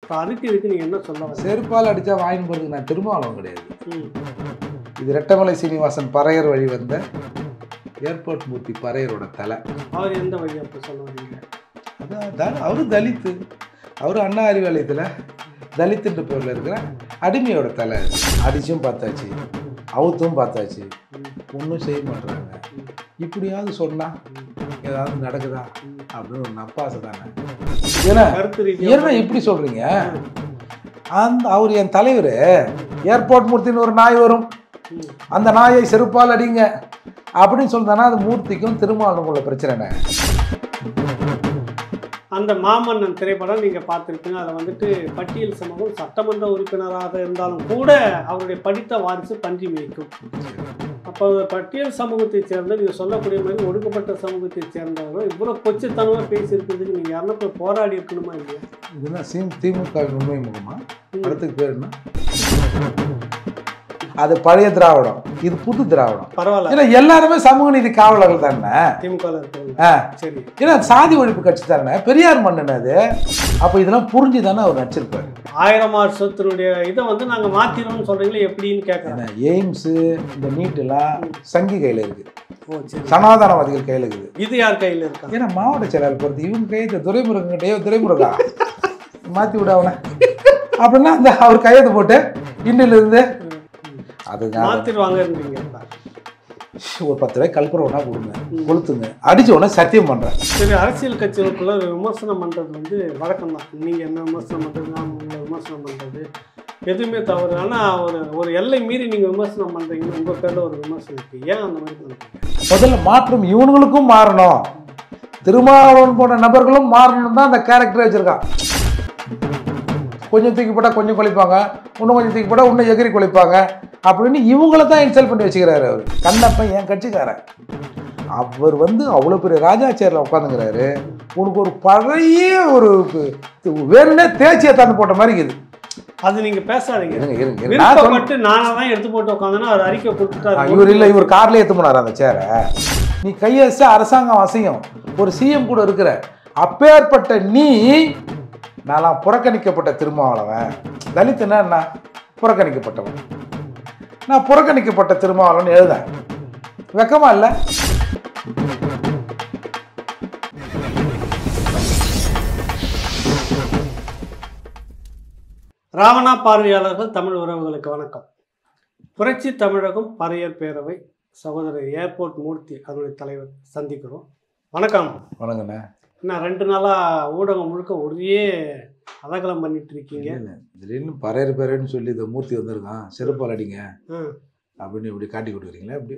இப்போ அதுக்கு இதுக்கு நீங்கள் என்ன சொல்ல வரீங்க செருப்பால் அடித்தா வாங்கின்னு போகிறதுக்கு நான் திருமாவளவன் கிடையாது ம் இது ரெட்டமலை சீனிவாசன் பறையர் வழி வந்த ஏர்போர்ட் மூர்த்தி பறையரோட தலை அவர் எந்த வழி அப்போ சொல்ல வரீங்க அதான் த- அவரு தலித்து அவரு அண்ணா அறிவாலயத்தில் தலித்துன்ற பேரில் இருக்கிற அடிமையோட தலை அடிச்சும் பார்த்தாச்சு அவுத்தும் பார்த்தாச்சு ஒன்றும் செய்ய மாட்டாங்க இப்படியாவது சொன்னா ஏதாவது நடக்குதா அப்படின்னு ஒரு நப்பாசை தானே ஏன்னா கருத்து ஏன்னா ரீதியாக இப்படி சொல்றீங்க அந்த அவர் என் தலைவர் ஏர்போர்ட் மூர்த்தின்னு ஒரு நாய் வரும் ம். அந்த நாயை செருப்பால் அடிங்க அப்படின்னு சொல்லிட்டானா அது மூர்த்திக்கும் திருமாவளவனுக்கும் உள்ள பிரச்சனை அந்த மாமன்னன் திரைப்படம் நீங்கள் பார்த்துருப்பீங்க அதில் வந்துட்டு பட்டியல் சமூகம் சட்டமன்ற உறுப்பினராக இருந்தாலும் கூட அவருடைய படித்த வாரிசு பன்றி மேய்க்கும் அப்போ பட்டியல் சமூகத்தை சேர்ந்த நீங்கள் சொல்லக்கூடிய மாதிரி ஒடுக்கப்பட்ட சமூகத்தை சேர்ந்தவர்கள் இவ்வளோ கொச்சத்தனமாக பேசியிருக்கிறதுக்கு நீங்கள் யாருன்னா போய் போராடி இருக்கணுமா இல்லையா இதுதான் சீம் திமுக உண்மை முகமா ம். படத்துக்கு பேர் என்ன அது பழைய திராவிடம் இது புது திராவிடம் பரவாயில்ல ஏன்னா எல்லாருமே சமூக நீதி காவலர்கள் தானே திமுகவில் இருக்கிறவங்க ஆ. சரி ஏன்னா சாதி ஒழிப்பு கட்சி தானே பெரியார் மன்னன் அது அப்போ இதெல்லாம் புரிஞ்சு தானே அவர் நடிச்சிருப்பாரு ஆயிரம் வருஷத்தினுடைய இதை வந்து நாங்கள் மாற்றிடுவோம்னு சொல்கிறீங்களே எப்படின்னு கேட்குறேன் ஏன்னா எய்ம்ஸு இந்த நீட்டெல்லாம் சங்கி கையில் இருக்கு ஓ சரி சனாதனவாதிகள் கையில் இருக்குது இது யார் கையில் இருக்கா ஏன்னா மாவட்ட செயலாளர் பொறுத்து இவங்க கையெழுத்து துரைமுருகன்கிட்டயோ துரைமுருகா மாற்றி விட அவனை அப்படின்னா அந்த அவர் கையெழுத்து போட்டு இன்னிலிருந்து அதுதான் மாற்றிடுவாங்கன்றீங்க ஒரு பத்து ரூபாய் கல்புரம் ஒன்றா கொடுங்க கொளுத்துங்க அடிச்ச உடனே சத்தியம் பண்ணுறேன் சரி அரசியல் கட்சிகளுக்குள்ள ஒரு விமர்சனம் பண்ணுறது வந்து வழக்கம் தான் நீங்கள் என்ன விமர்சனம் பண்ணுறது நான் உங்களை விமர்சனம் பண்ணுறது எதுவுமே தவறு ஆனால் ஒரு ஒரு எல்லை மீறி நீங்கள் விமர்சனம் பண்ணுறீங்கன்னு உங்கள் பேரில் ஒரு விமர்சனம் இருக்குது ஏன் அந்த மாதிரி பண்ணுறீங்க முதல்ல மாற்றம் இவனுங்களுக்கும் மாறணும் திருமாவளவன் போன்ற நபர்களும் மாறணும் தான் அந்த கேரக்டர் வச்சிருக்கான் கொஞ்சம் தூக்கி போட்டால் கொஞ்சம் குளிப்பாங்க இன்னும் கொஞ்சம் தூக்கி போட்டால் இன்னும் எகிரி குளிப்பாங்க அப்படின்னு இவங்கள தான் இன்சல்ட் பண்ணி வச்சுக்கிறாரு அவர் கண்ணப்பன் என் கட்சிக்காரன் அவர் வந்து அவ்வளோ பெரிய ராஜா சேர்ல உட்காந்துங்கிறாரு உனக்கு ஒரு பழைய ஒரு கு- வேணும்னே தேய்ச்சியை தந்து போட்ட மாதிரி இருக்குது அது நீங்கள் பேசாதீங்க இருங்க இருங்க இருங்க. நான் சொல்ல- விருப்பப்பட்டு நானாக தான் எடுத்து போட்டு உட்காந்தேன்னா அவர் அறிக்கை ஆ, கொடுத்துட்டாரு இவர் இல்லை இவர் கார்லேயே எடுத்து போனார் அந்த சேரை நீ கையச அரசாங்கம் அசையும் ஒரு சிஎம் கூட இருக்கிற அப்பேற்பட்ட நீ நான்லாம் புறக்கணிக்கப்பட்ட திருமாவளவன் தலித்துனா என்ன புறக்கணிக்கப்பட்டவன் நான் புறக்கணிக்கப்பட்ட திருமாவளவன் எழுத வெக்கமா இல்லை ராவணா பார்வையாளர்கள் தமிழ் உறவுகளுக்கு வணக்கம் புரட்சி தமிழகம் பறையர் பேரவை சகோதரர் ஏர்போர்ட் மூர்த்தி அதனுடைய தலைவர் சந்திக்கிறோம் வணக்கம் வணங்கண்ணே என்ன ரெண்டு நாளாக ஊடகம் முழுக்க ஒரே அதகலம் பண்ணிட்டு இருக்கீங்க திடீர்னு பறையர் பேரன்னு சொல்லி இந்த மூர்த்தி வந்திருக்கான் செருப்பால் அடிங்க ம். அப்படின்னு இப்படி காட்டி கொடுக்குறீங்களா இப்படி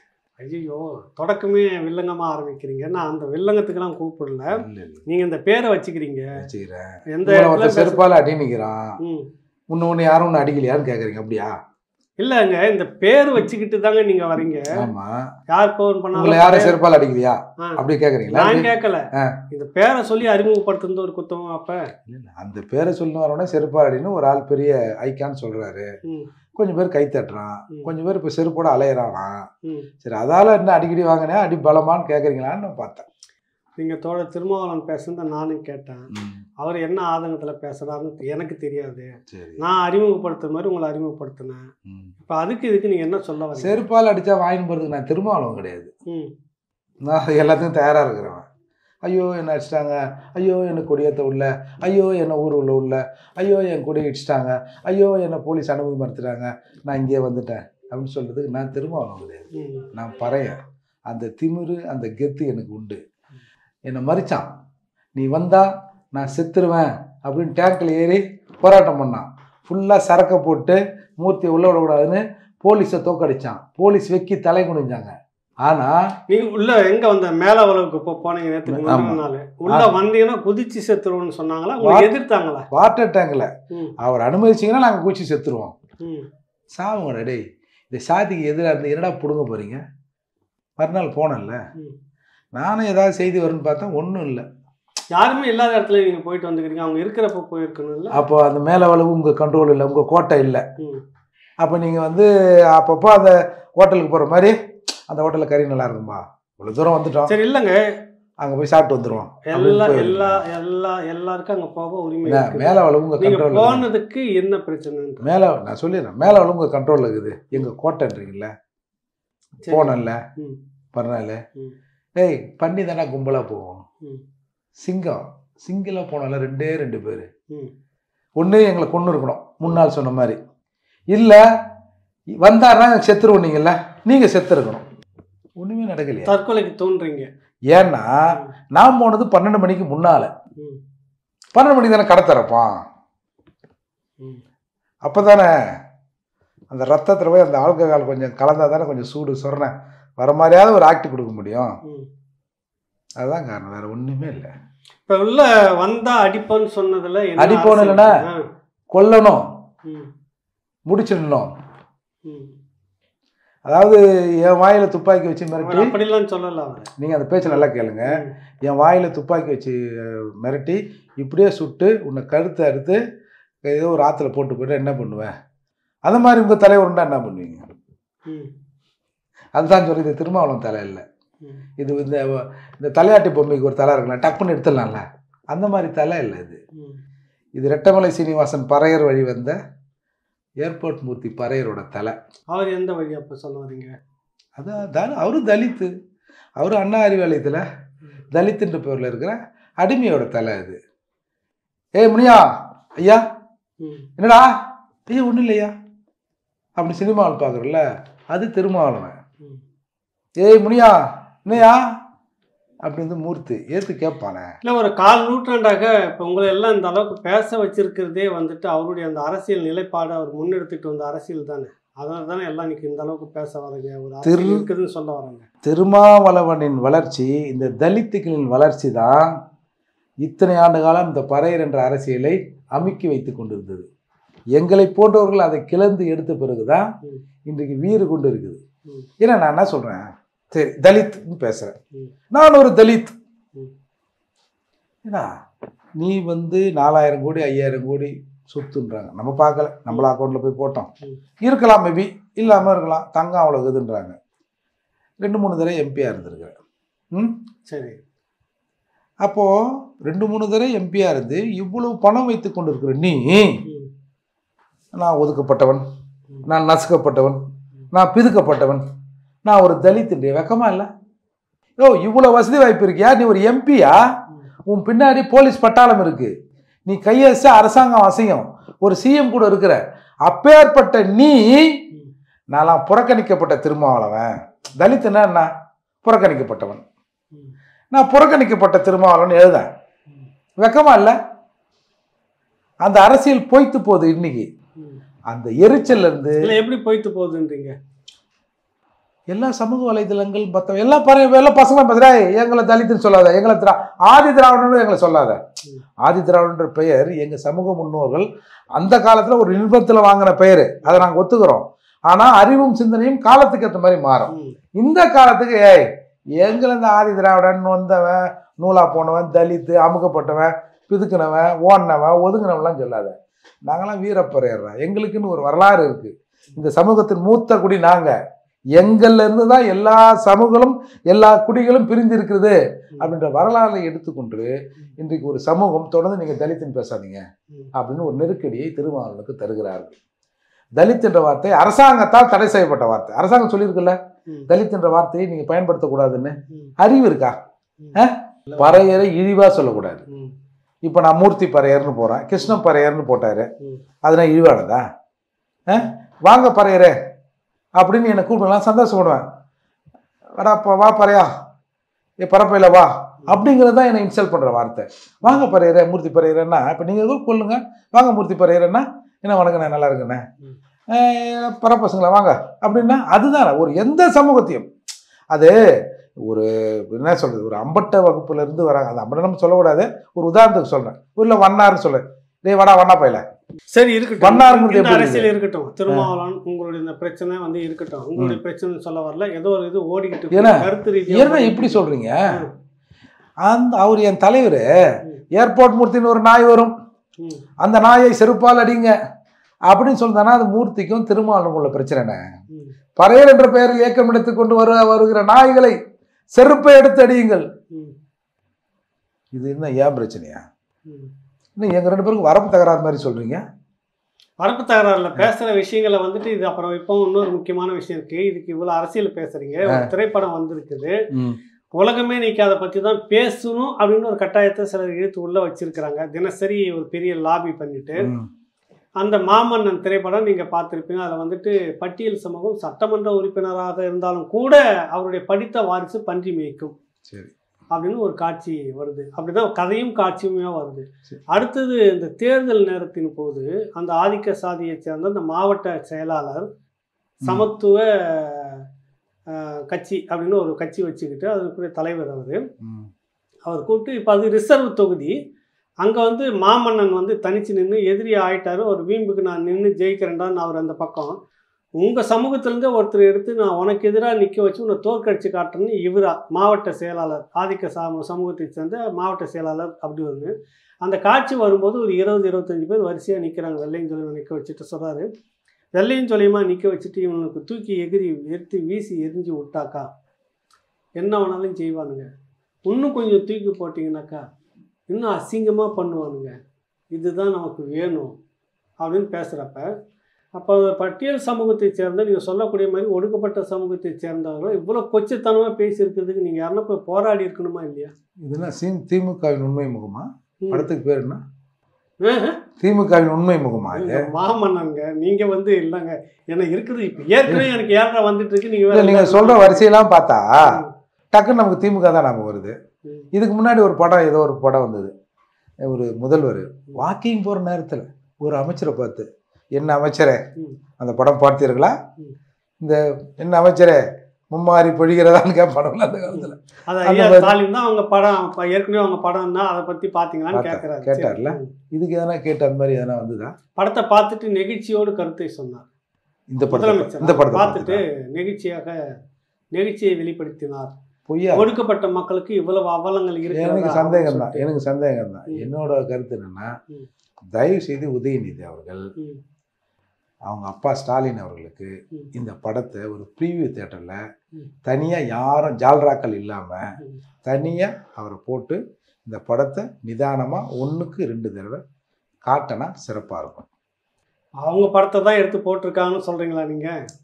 ஐயோ தொடக்கமே வில்லங்கமா ஆரம்பிக்கிறீங்க நான் அந்த வில்லங்கத்துக்கெல்லாம் கூப்பிடல இல்லை இல்லை நீங்க இந்த பேரை வச்சுக்கிறீங்க வச்சுக்கிறேன் எந்த உங்களை இடத்துல ஒருத்தன் பேச- செருப்பால் அடி நிற்கிறான் ம். உன்னை ஒன்று யாரும் ஒன்று அடிக்கலையான்னு கேட்குறீங்க அப்படியா இல்லங்க இந்த பேர் வச்சுக்கிட்டு தாங்க நீங்க வரீங்க ஆமா யார் போன் உங்களை பண்ணாலும் யாரும் செருப்பால் அடிக்கலையா ஆ. அப்படி கேக்குறீங்களா நான் அப்படி- கேட்கல ஆ. இந்த பேரை சொல்லி அறிமுகப்படுத்துறது ஒரு குத்தம் அப்ப இல்ல, இல்ல. அந்த பேரை சொல்லணும் வரவனே செருப்பால் அடின்னு ஒரு ஆள் பெரிய ஐக்கான்னு சொல்றாரு ம், கொஞ்சம் பேர் கை தட்டுறான் ம். கொஞ்சம் பேர் இப்போ செருப்போட அலையிறானா ம். சரி அதால என்ன அடிக்கடி வாங்கினேன் அடி பலமான்னு கேட்குறீங்களான்னு நான் பார்த்தேன் நீங்க தோழ திருமாவளவன் பேசுனத நானும் கேட்டேன் ம், அவர் என்ன ஆதங்கத்துல பேசுறாருன்னு எனக்கு தெரியாது சரி நான் அறிமுகப்படுத்துற மாதிரி உங்களை அறிமுகப்படுத்தினேன் ம். இப்ப அதுக்கு இதுக்கு நீங்க என்ன சொல்ல வரீங்க செருப்பால் அடிச்சா வாங்கின்னு போகிறதுக்கு நான் திருமாவளவன் கிடையாது ம், நான் எல்லாத்துக்கும் தயாராக இருக்கிறவன் ஐயோ என்னை அடிச்சிட்டாங்க ஐயோ என்னை கொடியேற்ற உள்ள ஐயோ என்னை ஊர் உள்ள உள்ள ஐயோ என் கொடியை இடிச்சிட்டாங்க ஐயோ என்னை போலீஸ் அனுமதி மறுத்துட்டாங்க நான் இங்கே வந்துட்டேன் அப்படின்னு சொல்கிறதுக்கு நான் திருமாவளவன் கிடையாது ம், நான் பறையன் அந்த திமிரு அந்த கெத்து எனக்கு உண்டு என்னை மறிச்சான் நீ வந்தா நான் செத்துருவேன் அப்படின்னு டேங்கில் ஏறி போராட்டம் பண்ணான் ஃபுல்லாக சரக்கை போட்டு மூர்த்தியை உள்ள விடக்கூடாதுன்னு போலீஸை தோக்கடிச்சான் போலீஸ் வெக்கி தலை குனிஞ்சாங்க ஆனால் நீங்க உள்ள எங்க வந்த மேல உலகுக்கு போ போனீங்க நேற்றுக்கு ஆமா. முந்தின நாள் உள்ள வந்தீங்கன்னா குதிச்சு செத்துருவோம்னு சொன்னாங்களா உங்களை வா- எதிர்த்தாங்களா வாட்டர் டேங்கில் ம், அவர் அனுமதிச்சிங்கன்னா நாங்கள் குச்சி செத்துருவோம் ம். சாவுங்கடா டேய் இந்த சாதிக்கு எதிராக இருந்து என்னடா பிடுங்க போகிறீங்க மறுநாள் போனேன்ல ம். நானும் ஏதாவது செய்தி வரும்னு பார்த்தா ஒன்றும் இல்லை யாருமே இல்லாத இடத்துல நீங்க போயிட்டு வந்துக்கிறீங்க அவங்க இருக்கிறப்ப போயிருக்கணும்ல அப்போ அந்த மேலவளவு உங்கள் கண்ட்ரோல் இல்லை உங்கள் கோட்டை இல்லை ம், அப்போ நீங்கள் வந்து அப்பப்போ அந்த ஹோட்டலுக்கு போகிற மாதிரி அந்த ஹோட்டலில் கறி நல்லா இருக்கும்பா இவ்வளோ தூரம் வந்துட்டோம் சரி இல்லைங்க அங்கே போய் சாப்பிட்டு வந்துடுவோம் எல்லா அப்படின்னு எல்லா எல்லா எல்லாருக்கும் அங்க போக உரிமை என்ன, இருக்குது. மேலே அவளை உங்கள் நீங்க கண்ட்ரோலில் போனதுக்கு என்ன பிரச்சனை மேலே நான் சொல்லிடுறேன் மேலே அவளை உங்கள் கண்ட்ரோலில் இருக்குது எங்கள் கோட்டைன்றீங்கள போனேன்ல ம். மறுநாள் ம். ஏய் பண்ணி தானே கும்பலாக போவோம் ம். சிங்கம் சிங்கிளாக போனால ரெண்டே ரெண்டு பேர் ம். ஒன்று எங்களை கொண்டு இருக்கணும் முன்னாள் சொன்ன மாதிரி இல்லை வந்தாருன்னா செத்துருவோம் நீங்கள்ல நீங்கள் செத்து இருக்கணும் ஒன்றுமே நடக்கலையா தற்கொலைக்கு தோன்றீங்க ஏன்னா நான் போனது பன்னெண்டு மணிக்கு முன்னால் ம். பன்னெண்டு மணிக்கு தானே கடை திறப்பான் ம். அப்போ தானே அந்த ரத்தத்தில் போய் அந்த ஆல்கஹால் கொஞ்சம் கலந்தா தானே கொஞ்சம் சூடு சொரணை வர மாதிரியாவது ஒரு ஆக்ட் கொடுக்க முடியும் ம். அதுதான் காரணம் வேற ஒன்றுமே இல்லை இப்ப உள்ள வந்தா அடிப்போன்னு சொன்னதுல என்ன அடிப்போன்னு அரசியல்? இல்லைன்னா? ஆ. கொல்லணும் ம். முடிச்சிடணும் ம். அதாவது என் வாயில துப்பாக்கி வச்சு அவர் மிரட்டி அப்படிலாம் சொல்லல அவர் நீங்கள் அந்த பேச்சை நல்லா கேளுங்க என் வாயில துப்பாக்கி வச்சு அஹ், மிரட்டி இப்படியே சுட்டு உன்னை கழுத்தை அறுத்து ஏதோ ஒரு ஆற்றுல போட்டு போயிட்டு என்ன பண்ணுவேன் அந்த மாதிரி உங்கள் தலைவருண்டா என்ன பண்ணுவீங்க ம். அதுதான் சொல்லி இது திருமாவளம் தலை இல்லை ம். இது இந்த இந்த தலையாட்டி பொம்மைக்கு ஒரு தலை இருக்கலாம் டக்குன்னு எடுத்துடலாம்ல அந்த மாதிரி தலை இல்லை இது ம். இது ரெட்டமலை சீனிவாசன் பறையர் வழி வந்த ஏர்போர்ட் மூர்த்தி பறையரோட தலை அவர் எந்த வழி அப்ப சொல்ல வரீங்க அதான் தான் அவரும் தலித்து அவரும் அண்ணா அறிவாலயத்தில் தலித்துன்ற பேரில் இருக்கிற அடிமையோட தலை அது ஏய் முனியா ஐயா ம். என்னடா ஐயா ஒன்றும் இல்லையா அப்படி சினிமாவில் பார்க்குறோம்ல அது திருமாவளவன் ம். ஏய் முனியா என்னையா அப்படி வந்து மூர்த்தி ஏற்று கேட்பானே இல்ல ஒரு கால் நூற்றாண்டாக இப்ப உங்களை எல்லாம் இந்த அளவுக்கு பேச வச்சிருக்கிறதே வந்துட்டு அவருடைய அந்த அரசியல் நிலைப்பாடு அவர் முன்னெடுத்துட்டு வந்த அரசியல் தானே அதனால தானே எல்லாம் இன்னைக்கு இந்த அளவுக்கு பேச வராங்க ஒரு அரசியல் திரு- இருக்குதுன்னு சொல்ல வராங்க திருமாவளவனின் வளர்ச்சி இந்த தலித்துகளின் வளர்ச்சி தான் இத்தனை ஆண்டு காலம் இந்த பறையர் என்ற அரசியலை அமுக்கி வைத்து கொண்டிருந்தது எங்களை போன்றவர்கள் அதை கிளந்து எடுத்த பிறகுதான் ம். இன்றைக்கு வீறு கொண்டு இருக்குது ம். ஏன்னா நான் என்ன சொல்றேன் சரி தலித்னு பேசுறேன் ம். நான் ஒரு தலித் ம். ஏன்னா நீ வந்து நாலாயிரம் கோடி ஐயாயிரம் கோடி சொத்துன்றாங்க நம்ம பார்க்கல நம்மள அக்கௌண்ட்ல போய் போட்டோம் ம். இருக்கலாம் மேபி இல்லாமல் இருக்கலாம் தங்கம் அவ்வளோ இதுன்றாங்க ரெண்டு மூணு தடவை எம்பியாக இருந்திருக்கிறேன் ம் சரி அப்போது ரெண்டு மூணு தடவை எம்பியாக இருந்து இவ்வளவு பணம் வைத்து கொண்டு இருக்கிற நீ ம். நான் ஒதுக்கப்பட்டவன் நான் நசுக்கப்பட்டவன் நான் பிதுக்கப்பட்டவன் நான் ஒரு தலித்துடைய வெக்கமா இல்லை யோ இவ்வளோ வசதி வாய்ப்பு இருக்கியா நீ ஒரு எம்பியா உன் பின்னாடி போலீஸ் பட்டாளம் இருக்கு நீ கையெழுத்து அரசாங்கம் அசையும் ஒரு சிஎம் கூட இருக்கிற அப்பேற்பட்ட நீ ம். நான்லாம் புறக்கணிக்கப்பட்ட திருமாவளவன் தலித்துன்னா என்ன புறக்கணிக்கப்பட்டவன் ம். நான் புறக்கணிக்கப்பட்ட திருமாவளவன் எழுதேன் வெக்கமா இல்லை அந்த அரசியல் பொய்த்து போகுது இன்னைக்கு ம். அந்த எரிச்சல்ல இருந்து இல்ல எப்படி போயிட்டு போகுதுன்றீங்க எல்லா சமூக வலைதளங்கள் மற்ற எல்லா பற எல்லா பசங்களும் பார்த்துடா எங்களை தலித்துன்னு சொல்லாத எங்களை திரா ஆதி திராவிடன்னு எங்களை சொல்லாத ம். ஆதி திராவிடன்ற பெயர் எங்க சமூக முன்னோர்கள் அந்த காலத்துல ஒரு இன்பத்துல வாங்கின பெயர் அதை நாங்க ஒத்துக்கிறோம் ஆனா அறிவும் சிந்தனையும் காலத்துக்கு ஏற்ற மாதிரி மாறும் ம். இந்த காலத்துக்கு ஏய் எங்களை இந்த ஆதி திராவிடன் வந்தவன் நூலா போனவன் தலித்து அமுக்கப்பட்டவன் பிதுக்கினவன் ஓடினவன் ஒதுங்கினவன்லாம் சொல்லாத நாங்களாம் வீரப்பறையறோம் எங்களுக்குன்னு ஒரு வரலாறு இருக்கு இந்த சமூகத்தின் மூத்த குடி நாங்க எங்கள்ல இருந்து தான் எல்லா சமூகங்களும் எல்லா குடிகளும் பிரிந்து இருக்குது அப்படின்ற வரலாறை எடுத்துக்கொண்டு இன்றைக்கு ஒரு சமூகம் தொடர்ந்து நீங்க தலித்துன்னு பேசாதீங்க ம். அப்படின்னு ஒரு நெருக்கடியை திருமாவளவனுக்கு தருகிறார்கள் தலித் என்ற வார்த்தை அரசாங்கத்தால் தடை செய்யப்பட்ட வார்த்தை அரசாங்கம் சொல்லியிருக்குல்ல ம். தலித் என்ற வார்த்தையை நீங்க பயன்படுத்தக்கூடாதுன்னு ம். அறிவு இருக்கா ம். அஹ்? பறையரை இழிவா சொல்லக்கூடாது ம். இப்போ நான் மூர்த்தி பறையர்னு போறேன் கிருஷ்ண பறையர்னு போட்டாரு ம். அது நான் இழிவானதா அஹ்? வாங்க பறையரே அப்படின்னு என்னை கூப்பிடலாம் சந்தோஷப்படுவேன் வாடா பா வா பறையா ஏ பரப்பையில வா அப்படிங்கிறது தான் என்னை இன்சல்ட் பண்ற வார்த்தை வாங்க பறையரே மூர்த்தி பறையரேன்னா இப்போ நீங்க எதுவும் கொள்ளுங்க வாங்க மூர்த்தி பறையரேன்னா என்ன வணக்கண்ணே நல்லா இருக்குண்ணே ம். அஹ் பரப்பசங்களா வாங்க அப்படின்னா அதுதான் ஒரு எந்த சமூகத்தையும் அது ஒரு என்ன சொல்றது ஒரு அம்பட்ட வகுப்புல இருந்து வராங்க அந்த அம்பட்ட நம்ம சொல்லக்கூடாது ஒரு உதாரணத்துக்கு சொல்றேன் இல்லை வண்ணாருன்னு சொல்ல டேய் வாடா வண்ணா பையல சரி இருக்கட்டும் வண்ணாருங்கிறது இந்த எப்படி அரசியல் இருக்கட்டும் திருமாவளவன் உங்களுடைய இந்த பிரச்சனை வந்து இருக்கட்டும் உங்களுடைய பிரச்சனை சொல்ல வரல ஏதோ ஒரு இது ஓடிக்கிட்டு இருக்கு. ஏன்னா, கருத்து ரீதியா ஏன்னா ஓடிக்கிட்டு இப்படி சொல்றீங்க ம். அந்த அவர் என் தலைவர் ம். ஏர்போர்ட் மூர்த்தின்னு ஒரு நாய் வரும் ம். அந்த நாயை செருப்பால் அடிங்க அப்படின்னு சொல்லிட்டானா அது மூர்த்திக்கும் திருமாவளவனுக்கும் உள்ள பிரச்சனை ம். பறையர் என்ற பெயரில் இயக்கம் எடுத்துக் கொண்டு வரு வருகிற நாய்களை செருப்பை எடுத்து அடியுங்கள் ம். இது என்ன ஏன் பிரச்சனையா ம். இன்னும் எங்கள் ரெண்டு பேருக்கு வரப்பு தகராறு மாதிரி சொல்கிறீங்க வரப்பு தகராறுல பேசுற விஷயங்களை வந்துட்டு இது அப்புறம் இப்போ இன்னொரு முக்கியமான விஷயம் இருக்கு இதுக்கு இவ்வளவு அரசியல் பேசுறீங்க ஒரு திரைப்படம் வந்திருக்குது உலகமே இன்னைக்கு அதை பத்தி தான் பேசணும் அப்படின்னு ஒரு கட்டாயத்தை சிலர் இழுத்து உள்ள வச்சிருக்கிறாங்க தினசரி ஒரு பெரிய லாபி பண்ணிட்டு ம். அந்த மாமன்னன் திரைப்படம் நீங்க பார்த்திருப்பீங்க அதில் வந்துட்டு பட்டியல் சமூகம் சட்டமன்ற உறுப்பினராக இருந்தாலும் கூட அவருடைய படித்த வாரிசு பன்றி மேய்க்கும் சரி அப்படின்னு ஒரு காட்சி வருது அப்படிதான் கதையும் காட்சியுமே வருது சரி. அடுத்தது இந்த தேர்தல் நேரத்தின் போது அந்த ஆதிக்க சாதியைச் சேர்ந்த அந்த மாவட்ட செயலாளர் சமத்துவ அஹ், கட்சி அப்படின்னு ஒரு கட்சி வச்சுக்கிட்டு அதற்குரிய தலைவர் அவர் ம். அவர் கூப்பிட்டு இப்போ அது ரிசர்வ் தொகுதி அங்கே வந்து மாமன்னன் வந்து தனிச்சு நின்று எதிரி ஆயிட்டாரு ஒரு வீம்புக்கு நான் நின்று ஜெயிக்கிறேன்டான்னு அவர் அந்த பக்கம் உங்கள் சமூகத்திலேருந்தே ஒருத்தர் எடுத்து நான் உனக்கு எதிராக நிற்க வச்சு உன்னை தோற்கடிச்சு காட்டுறேன்னு இவரா மாவட்ட செயலாளர் ஆதிக்க சம சமூகத்தை சேர்ந்த மாவட்ட செயலாளர் அப்படி வந்து அந்த காட்சி வரும்போது ஒரு இருபது இருபத்தஞ்சு பேர் வரிசையாக நிற்கிறாங்க வெள்ளையும் சொல்லி நிற்க வச்சுட்டு சொல்கிறாரு வெள்ளையும் சொல்லியுமா நிற்க வச்சுட்டு இவனுக்கு தூக்கி எகிரி எடுத்து வீசி எரிஞ்சு விட்டாக்கா என்ன வேணாலும் செய்வானுங்க இன்னும் கொஞ்சம் தூக்கி போட்டிங்கனாக்கா இன்னும் அசிங்கமாக பண்ணுவானுங்க இதுதான் நமக்கு வேணும் அப்படின்னு பேசுகிறப்ப அப்போ பட்டியல் சமூகத்தை சேர்ந்த நீங்கள் சொல்லக்கூடிய மாதிரி ஒடுக்கப்பட்ட சமூகத்தை சேர்ந்தவர்கள் இவ்வளோ கொச்சத்தனமாக பேசியிருக்கிறதுக்கு நீங்கள் யாருன்னா போய் போராடி இருக்கணுமா இல்லையா இதுனா சீம் திமுகவின் உண்மை முகமா ம். படத்துக்கு பேர் என்ன ஆஹ். திமுகவின் உண்மை முகமா இது நீங்க மாமன்னங்க நீங்க வந்து இல்லைங்க ஏன்னா இருக்குது இப்போ ஏற்கனவே எனக்கு ஏழரை வந்துட்டு இருக்கு நீங்க இல்ல வேற நீங்க சொல்ற வரிசையெல்லாம் பார்த்தா ம். டக்குன்னு நமக்கு திமுக தான் ஞாபகம் வருது ம். இதுக்கு முன்னாடி ஒரு படம் ஏதோ ஒரு படம் வந்தது ஒரு முதல்வர் வாக்கிங் போற நேரத்துல ஒரு அமைச்சரை பார்த்து என்ன அமைச்சரே ம். அந்த படம் பார்த்தீர்களா ம். இந்த என்ன அமைச்சரே மும்மாறி பொழிகிறதான்னு கேட்பானுங்களா அந்த காலத்துல அது அந்த ஐயா மாதிரி- ஸ்டாலின் தான் அவங்க படம் அப்ப ஏற்கனவே அவங்க படம் தான் அதை பத்தி பாத்தீங்களான்னு பார்த்தேன். கேட்கறாரு கேட்டார்ல? சரி. ம். இதுக்கு எதனா கேட்ட அந்த மாதிரி எதனா வந்துதா படத்தை பார்த்துட்டு நெகிழ்ச்சியோடு கருத்தை சொன்னார் இந்த படத்தை முதலமைச்சர் இந்த படத்தை பார்த்துட்டு பார்த்துட்டு நெகிழ்ச்சியாக நெகிழ்ச்சியை வெளிப்படுத்தினார் பொய்யா ஒடுக்கப்பட்ட மக்களுக்கு இவ்வளவு அவலங்கள் இருக்கு எனக்கு சந்தேகம் தான் எனக்கு சந்தேகம் தான் ம். என்னோட கருத்து என்னன்னா ம். தயவு செய்து உதயநிதி அவர்கள் ம். அவங்க அப்பா ஸ்டாலின் அவர்களுக்கு ம். இந்த படத்தை ஒரு ப்ரீவியூ தேட்டரில் ம். தனியாக யாரும் ஜால்ராக்கள் இல்லாமல் ம். தனியாக அவரை போட்டு இந்த படத்தை நிதானமாக ஒன்றுக்கு ரெண்டு தடவை காட்டினா சிறப்பாக இருக்கும் அவங்க படத்தை தான் எடுத்து போட்டிருக்காங்கன்னு சொல்றீங்களா நீங்க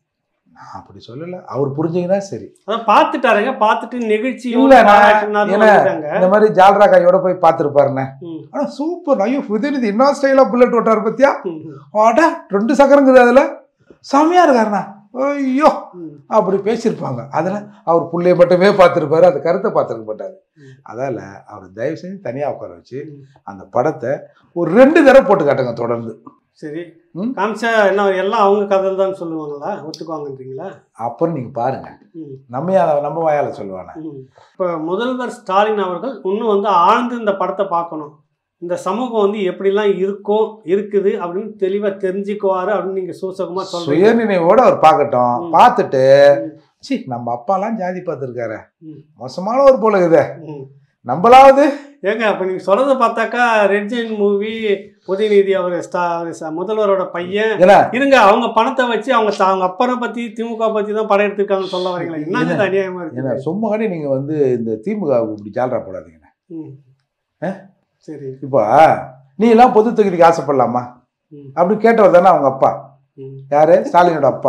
நான் அப்படி சொல்லலை அவர் புரிஞ்சிங்கன்னா சரி அதான் பார்த்துட்டாருங்க பார்த்துட்டு நெகிழ்ச்சியோடு இல்ல, நான் பாராட்டினார்னு என்ன- வந்துட்டாங்க. இந்த மாதிரி ஜால்ரா கையோட போய் பார்த்துருப்பாருண்ணே ம். ஆனால் சூப்பர் ஐயோ உதயநிதி என்ன ஸ்டைலாக புல்லட் ஓட்டார் பத்தியா ம். ஆடா ரெண்டு சக்கரங்குது அதில் செமையாக இருக்காருண்ணா ஐயோ ம். அப்படி பேசியிருப்பாங்க அதில் அவர் புள்ளைய மட்டுமே பார்த்துருப்பாரு அந்த கருத்தை பார்த்துருக்க மாட்டாரு ம். அதால் அவர் தயவு செஞ்சு தனியாக உட்கார வச்சு ம். அந்த படத்தை ஒரு ரெண்டு தடவை போட்டு காட்டுங்க தொடர்ந்து சரி ம். காமிச்சா என்ன எல்லாம் அவங்க கதையில் தான் சொல்லுவாங்களா ஒத்துக்குவாங்கன்றீங்களா அப்புறம் நீங்கள் பாருங்க ம் நம்ம யா- நம்ம வாயால் சொல்லுவானே ம். இப்போ முதல்வர் ஸ்டாலின் அவர்கள் இன்னும் வந்து ஆழ்ந்து இந்த படத்தை பார்க்கணும் இந்த சமூகம் வந்து எப்படிலாம் இருக்கும் இருக்குது அப்படின்னு தெளிவாக தெரிஞ்சுக்குவாரு அப்படின்னு நீங்கள் சூசகமாக சொல்றீங்க சுயநினைவோட அவர் பார்க்கட்டும் ம். பார்த்துட்டு ம். சி நம்ம அப்பாலாம் ஜாதி பார்த்துருக்காரு ம். மோசமான ஒரு போல இது ம். நம்மளாவது ஏங்க அப்போ நீங்கள் சொல்கிறத பார்த்தாக்கா ரெட் ஜெயின் மூவி உதயநிதி அவர் ஸ்டா அவர் ச- முதல்வரோட பையன் ஏன்னா இருங்க அவங்க பணத்தை வச்சு அவங்க த- அவங்க அப்பனை பற்றி திமுக பற்றி தான் படம் எடுத்திருக்காங்கன்னு சொல்ல வரீங்களா என்னங்க இது அநியாயமா ஏன்னா இருக்கு சும்மா கூட நீங்கள் வந்து இந்த திமுக இப்படி ஜால்ரா போடாதீங்க ம். சரி இப்போ நீ எல்லாம் பொது தொகுதிக்கு ஆசைப்படலாமா ம். அப்படி கேட்டவர் தானே அவங்க அப்பா ம். யாரு ஸ்டாலினோட அப்பா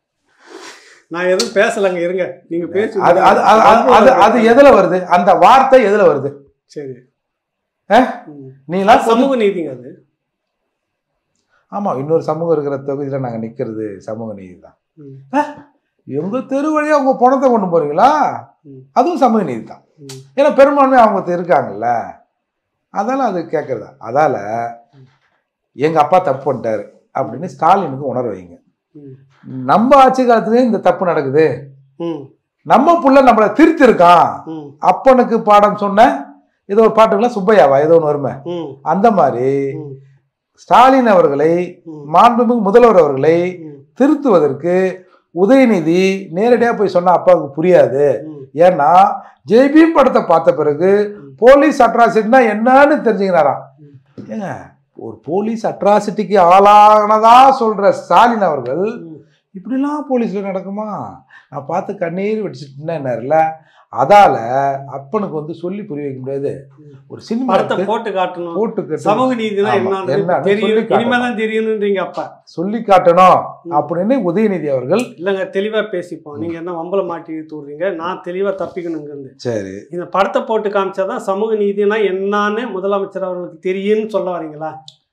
நான் எதுவும் பேசலைங்க இருங்க நீங்க பேசி அது அது அது- அது- அது அது எதுல வருது அந்த வார்த்தை எதுல வருது சரி ஆ? ம். நீ எல்லாம் பொது- சமூக நீதிங்க அது ஆமா இன்னொரு சமூகம் இருக்கிற தொகுதியில நாங்க நிக்கிறது சமூக நீதி தான் ம். எங்க தெரு வழியா உங்க பணத்தை கொண்டு போறீங்களா ம். அதுவும் சமூக நீதி தான் ம். ஏன்னா பெரும்பான்மை அவங்க இருக்காங்கல்ல அதால அது கேட்கறதா அதால எங்க அப்பா தப்பு பண்ணிட்டாரு அப்படின்னு ஸ்டாலினுக்கு உணர வைங்க ம். நம்ம ஆட்சி காலத்துலயே இந்த தப்பு நடக்குது ம். நம்ம புள்ள நம்மளை திருத்திருக்கான் ம். அப்பனுக்கு பாடம் சொன்ன ஏதோ ஒரு பாட்டுக்குள்ள சுப்பையாவா ஏதோ ஒன்று வருமே ம். அந்த மாதிரி ம். ஸ்டாலின் அவர்களை ம். மாண்புமிகு முதல்வர் அவர்களை ம். திருத்துவதற்கு உதயநிதி நேரடியாக போய் சொன்னா அப்பாவுக்கு புரியாது ம். ஏன்னா ஜெய்பீம் படத்தை பார்த்த பிறகு போலீஸ் அட்ராசிட்டினா என்னன்னு தெரிஞ்சுக்கிறாராம் ம். ஏங்க ஒரு போலீஸ் அட்ராசிட்டிக்கு ஆளானதா சொல்ற ஸ்டாலின் அவர்கள் ம். இப்படிலாம் போலீஸ்ல நடக்குமா நான் பார்த்து கண்ணீர் வெடிச்சிட்டுன்னா என்னர்ல அதால அப்பனுக்கு வந்து சொல்லி புரிய வைக்க முடியாது ஒரு சினிமா படத்தை போட்டு காட்டணும் போட்டு சமூக நீதினா ஆமா, என்னன்னு என்னன்னு தெரியும் சொல்லி காட்டணும். இனிமே தான் தெரியணுன்றீங்க அப்ப சொல்லி காட்டணும் அப்படின்னு உதயநிதி அவர்கள் இல்லைங்க தெளிவா பேசிப்போம் நீங்க என்ன வம்பல மாட்டி இழுத்து விடுறீங்க நான் தெளிவா தப்பிக்கணுங்க இருந்து சரி இந்த படத்தை போட்டு காமிச்சாதான் சமூக நீதினா என்னன்னு முதலமைச்சர் அவர்களுக்கு தெரியும்னு சொல்ல வரீங்களா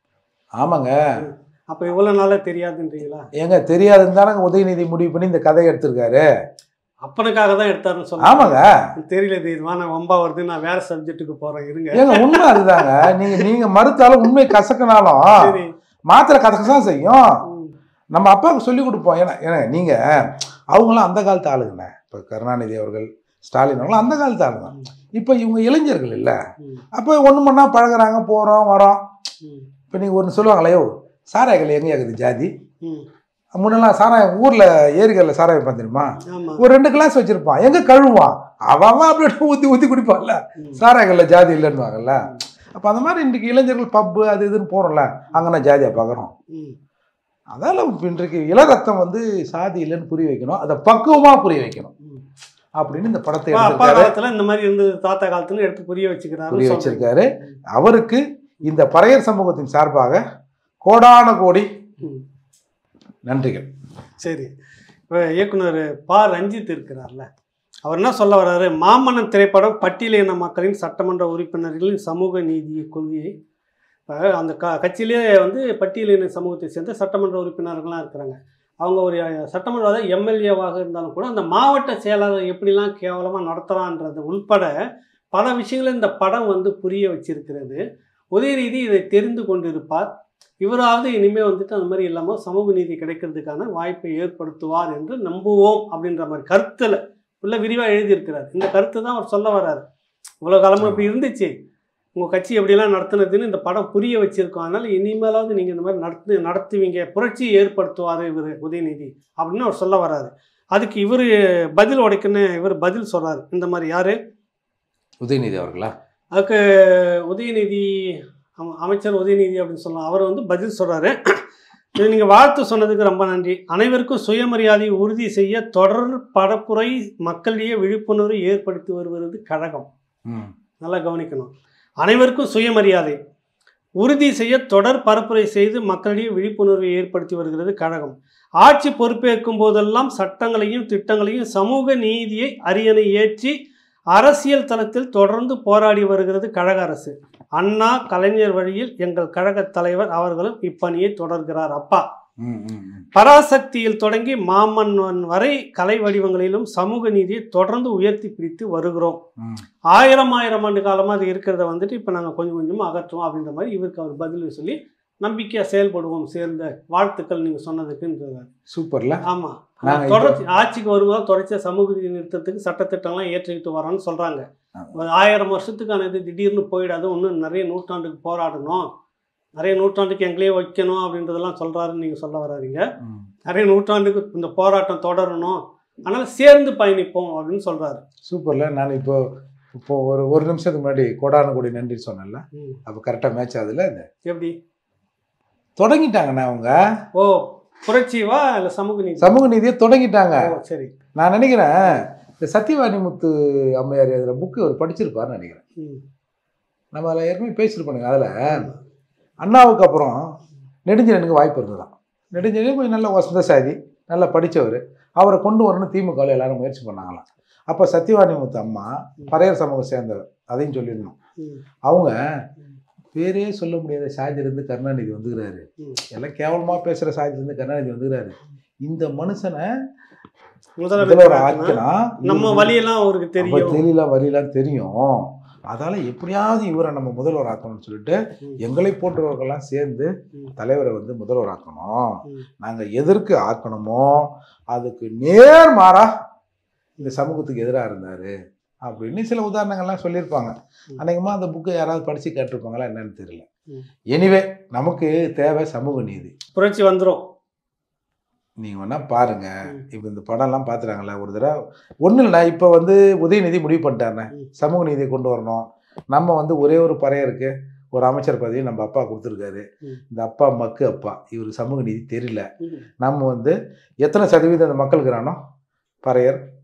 ஆமாங்க அப்ப இவ்வளவு நாளா தெரியாதுன்றீங்களா ஏங்க தெரியாதுன்னு தானே உதயநிதி முடிவு பண்ணி இந்த கதையை எடுத்திருக்காரு அப்பனுக்காக தான் எடுத்தாருன்னு சொல்ல ஆமாங்க தெரியல தெரியுமா நான் வம்பா வருது நான் வேற சப்ஜெக்ட்டுக்கு போறேன் இருங்க ஏங்க உண்மை அதுதாங்க நீங்க நீங்க மறுத்தாலும் உண்மை கசக்கினாலும் சரி மாத்திரை கசக்க தான் செய்யும் ம், நம்ம அப்பாவுக்கு சொல்லி கொடுப்போம் ஏன்னா ஏன்னா நீங்க அவங்களாம் அந்த காலத்து ஆளுங்கண்ணே இப்போ கருணாநிதி அவர்கள் ஸ்டாலின் அவர்களும் அந்த காலத்து ஆளுங்க இப்போ இவங்க இளைஞர்கள் இல்லை ம், அப்போ ஒன்று மண்ணா பழகுறாங்க போகிறோம் வரோம் ம், இப்போ நீங்கள் ஒன்று சொல்லுவாங்களே சாராயங்கள் எங்கே இருக்குது ஜாதி ம். முன்னெல்லாம் சாராயம் ஊரில் ஏரிகளில் சாராயம் வைப்பான் தெரியுமா ஆமா ஒரு ரெண்டு கிளாஸ் வச்சிருப்பான் எங்கே கழுவுவான் அவன் அவன் அப்படியே ஊற்றி ஊற்றி குடிப்பான்ல ம். சாராயங்களில் ஜாதி இல்லைன்னுவாங்கல்ல அப்போ அந்த மாதிரி இன்றைக்கு இளைஞர்கள் பப்பு அது இதுன்னு போகிறோம்ல அங்கே நான் ஜாதியாக பார்க்குறோம் ம், அதால இப்ப இன்றைக்கு இளரத்தம் வந்து சாதி இல்லைன்னு புரிய வைக்கணும் அதை பக்குவமாக புரிய வைக்கணும் ம். அப்படின்னு இந்த படத்தை அப்பா அப்பா எடுத்திருக்காரு காலத்துல இந்த மாதிரி இருந்தது தாத்தா காலத்துல எடுத்து புரிய வச்சுக்கிறாரு புரிய வச்சிருக்காரு அவருக்கு இந்த பறையர் சமூகத்தின் சார்பாக கோடான கோடி ம். நன்றிகள் சரி இப்போ இயக்குனர் பா ரஞ்சித் இருக்கிறார்ல அவர் என்ன சொல்ல வர்றாரு மாமன்னன் திரைப்படம் பட்டியலின மக்களின் சட்டமன்ற உறுப்பினர்களின் சமூக நீதி கொள்கையை இப்போ அந்த க கட்சியிலே வந்து பட்டியலின சமூகத்தை சேர்ந்த சட்டமன்ற உறுப்பினர்கள்லாம் இருக்கிறாங்க அவங்க ஒரு சட்டமன்ற அதாவது எம்எல்ஏவாக இருந்தாலும் கூட அந்த மாவட்ட செயலாளர் எப்படிலாம் கேவலமாக நடத்துகிறான்றது உள்பட பல விஷயங்களை இந்த படம் வந்து புரிய வச்சிருக்கிறது உதயநிதி இதை தெரிந்து கொண்டிருப்பார் இவராவது இனிமேல் வந்துட்டு அந்த மாதிரி இல்லாமல் சமூக நீதி கிடைக்கிறதுக்கான வாய்ப்பை ஏற்படுத்துவார் என்று நம்புவோம் அப்படின்ற மாதிரி கருத்தில் உள்ள விரிவாக எழுதியிருக்கிறார் இந்த கருத்து தான் அவர் சொல்ல வர்றாரு இவ்வளோ காலமும் இப்படி இருந்துச்சு உங்கள் கட்சி எப்படிலாம் நடத்துனதுன்னு இந்த படம் புரிய வச்சிருக்கோம் அதனால் இனிமேலாவது நீங்கள் இந்த மாதிரி நடத்து நடத்துவீங்க புரட்சி ஏற்படுத்துவார் இவர் உதயநிதி அப்படின்னு அவர் சொல்ல வர்றாரு அதுக்கு இவர் பதில் உடைக்குன்னு இவர் பதில் சொல்கிறார் இந்த மாதிரி யார் உதயநிதி அவர்களா அதுக்கு உதயநிதி அம- அமைச்சர் உதயநிதி அப்படின்னு சொல்லலாம் அவர் வந்து பதில் சொல்கிறாரு இது நீங்கள் வாழ்த்து சொன்னதுக்கு ரொம்ப நன்றி அனைவருக்கும் சுயமரியாதையை உறுதி செய்ய தொடர் பரப்புரை மக்களிடையே விழிப்புணர்வு ஏற்படுத்தி வருவது கழகம் ம் நல்லா கவனிக்கணும் அனைவருக்கும் சுயமரியாதை உறுதி செய்ய தொடர் பரப்புரை செய்து மக்களிடையே விழிப்புணர்வை ஏற்படுத்தி வருகிறது கழகம் ஆட்சி பொறுப்பேற்கும் போதெல்லாம் சட்டங்களையும் திட்டங்களையும் சமூக நீதியை அரியணை ஏற்றி அரசியல் தளத்தில் தொடர்ந்து போராடி வருகிறது கழக அரசு அண்ணா கலைஞர் வழியில் எங்கள் கழக தலைவர் அவர்களும் இப்பணியை தொடர்கிறார் அப்பா ம் ம் ம். பராசக்தியில் தொடங்கி மாமன்னன் வரை கலை வடிவங்களிலும் சமூக நீதியை தொடர்ந்து உயர்த்தி பிடித்து வருகிறோம் ம் ஆயிரம் ஆயிரம் ஆண்டு காலமாக அது இருக்கிறத வந்துட்டு இப்போ நாங்கள் கொஞ்சம் கொஞ்சமாக அகற்றுவோம் அப்படின்ற மாதிரி இவருக்கு அவர் பதில் சொல்லி நம்பிக்கையாக செயல்படுவோம் சேர்ந்த வாழ்த்துக்கள் நீங்கள் சொன்னதுக்குன்றார் சூப்பர்ல ஆமாம் நாங்க தொடர்ச்சி ஆட்சிக்கு வரும்போது தொடர்ச்சியாக சமூக நீதி நிறுத்தத்துக்கு சட்டத்திட்டம்லாம் ஏற்றிக்கிட்டு வரோன்னு சொல்கிறாங்க ஆமா. ஆயிரம் வருஷத்துக்கான இது திடீர்னு போயிடாது இன்னும் நிறைய நூற்றாண்டுக்கு போராடணும் நிறைய நூற்றாண்டுக்கு எங்களே வைக்கணும் அப்படின்றதெல்லாம் சொல்கிறாருன்னு நீங்கள் சொல்ல வராதீங்க ம். நிறைய நூற்றாண்டுக்கு இந்த போராட்டம் தொடரணும் அதனால் சேர்ந்து பயணிப்போம் அப்படின்னு சொல்கிறாரு சூப்பர்ல நான் இப்போ இப்போ ஒரு ஒரு நிமிஷத்துக்கு முன்னாடி கோடான கோடி நன்றி சொன்னேன்ல ம் அப்போ கரெக்டாக மேட்ச் ஆகுதுல இந்த எப்படி தொடங்கிட்டாங்கண்ணா அவங்க ஓ புரட்சிவா இல்லை சமூக நீதி சமூக நீதியை தொடங்கிட்டாங்க ஓ சரி நான் நினைக்கிறேன் இந்த சத்தியவாணி முத்து அம்மையார் அதில் புக்கு அவர் படிச்சிருப்பாருன்னு நினைக்கிறேன் ம் நம்ம அதில் ஏற்கனவே பேசியிருப்பானுங்க அதில் அண்ணாவுக்கு அப்புறம் நெடுஞ்செழியனுக்கு வாய்ப்பு இருந்ததான் நெடுஞ்செழியன் கொஞ்சம் நல்ல வசந்த சாதி நல்லா படித்தவர் அவரை கொண்டு வரணும் திமுகவில் எல்லாரும் முயற்சி பண்ணாங்களாம் அப்போ சத்தியவாணி முத்து அம்மா பறையர் சமூகம் சேர்ந்தவர் அதையும் சொல்லிடணும் ம் அவங்க பேரே சொல்ல முடியாத சாதியிலேருந்து கருணாநிதி வந்துக்கிறாரு ம். எல்லாம் கேவலமாக பேசுகிற சாதியிலேருந்து கருணாநிதி வந்துக்கிறாரு இந்த மனுஷனை முதல்வர் முதல்வர் ஆக்கலாம் நம்ம வழியெல்லாம் அவருக்கு தெரியும் தெரியல வரியெல்லாம் தெரியும் அதால எப்படியாவது இவரை நம்ம முதல்வர் ஆக்கணும்னு சொல்லிட்டு ம். எங்களை போன்றவர்கள்லாம் சேர்ந்து ம். தலைவரை வந்து முதல்வர் ஆக்கணும் ம். நாங்க எதற்கு ஆக்கணுமோ அதுக்கு நேர்மாறா இந்த சமூகத்துக்கு எதிராக இருந்தாரு அப்படின்னு சில உதாரணங்கள்லாம் சொல்லியிருப்பாங்க ம். அநேகமா அந்த புக்கை யாராவது படிச்சு கேட்டிருப்பாங்களா என்னன்னு தெரியல ம். எனிவே நமக்கு தேவை சமூக நீதி புரட்சி வந்துரும் நீங்க வேணா பாருங்க ம். இப்போ இந்த படம்லாம் பார்த்துறாங்களா ஒரு தடவை ஒன்றும் இல்லைண்ணா இப்போ வந்து உதயநிதி முடிவு பண்ணிட்டாருண்ணே ம். சமூக நீதியை கொண்டு வரணும் நம்ம வந்து ஒரே ஒரு பறையருக்கு ஒரு அமைச்சர் பதவி நம்ம அப்பா கொடுத்துருக்காரு ம். இந்த அப்பா மக்கு அப்பா இவருக்கு சமூக நீதி தெரியல ம். நம்ம வந்து எத்தனை சதவீதம் அந்த மக்களுக்குறானோ பறையர்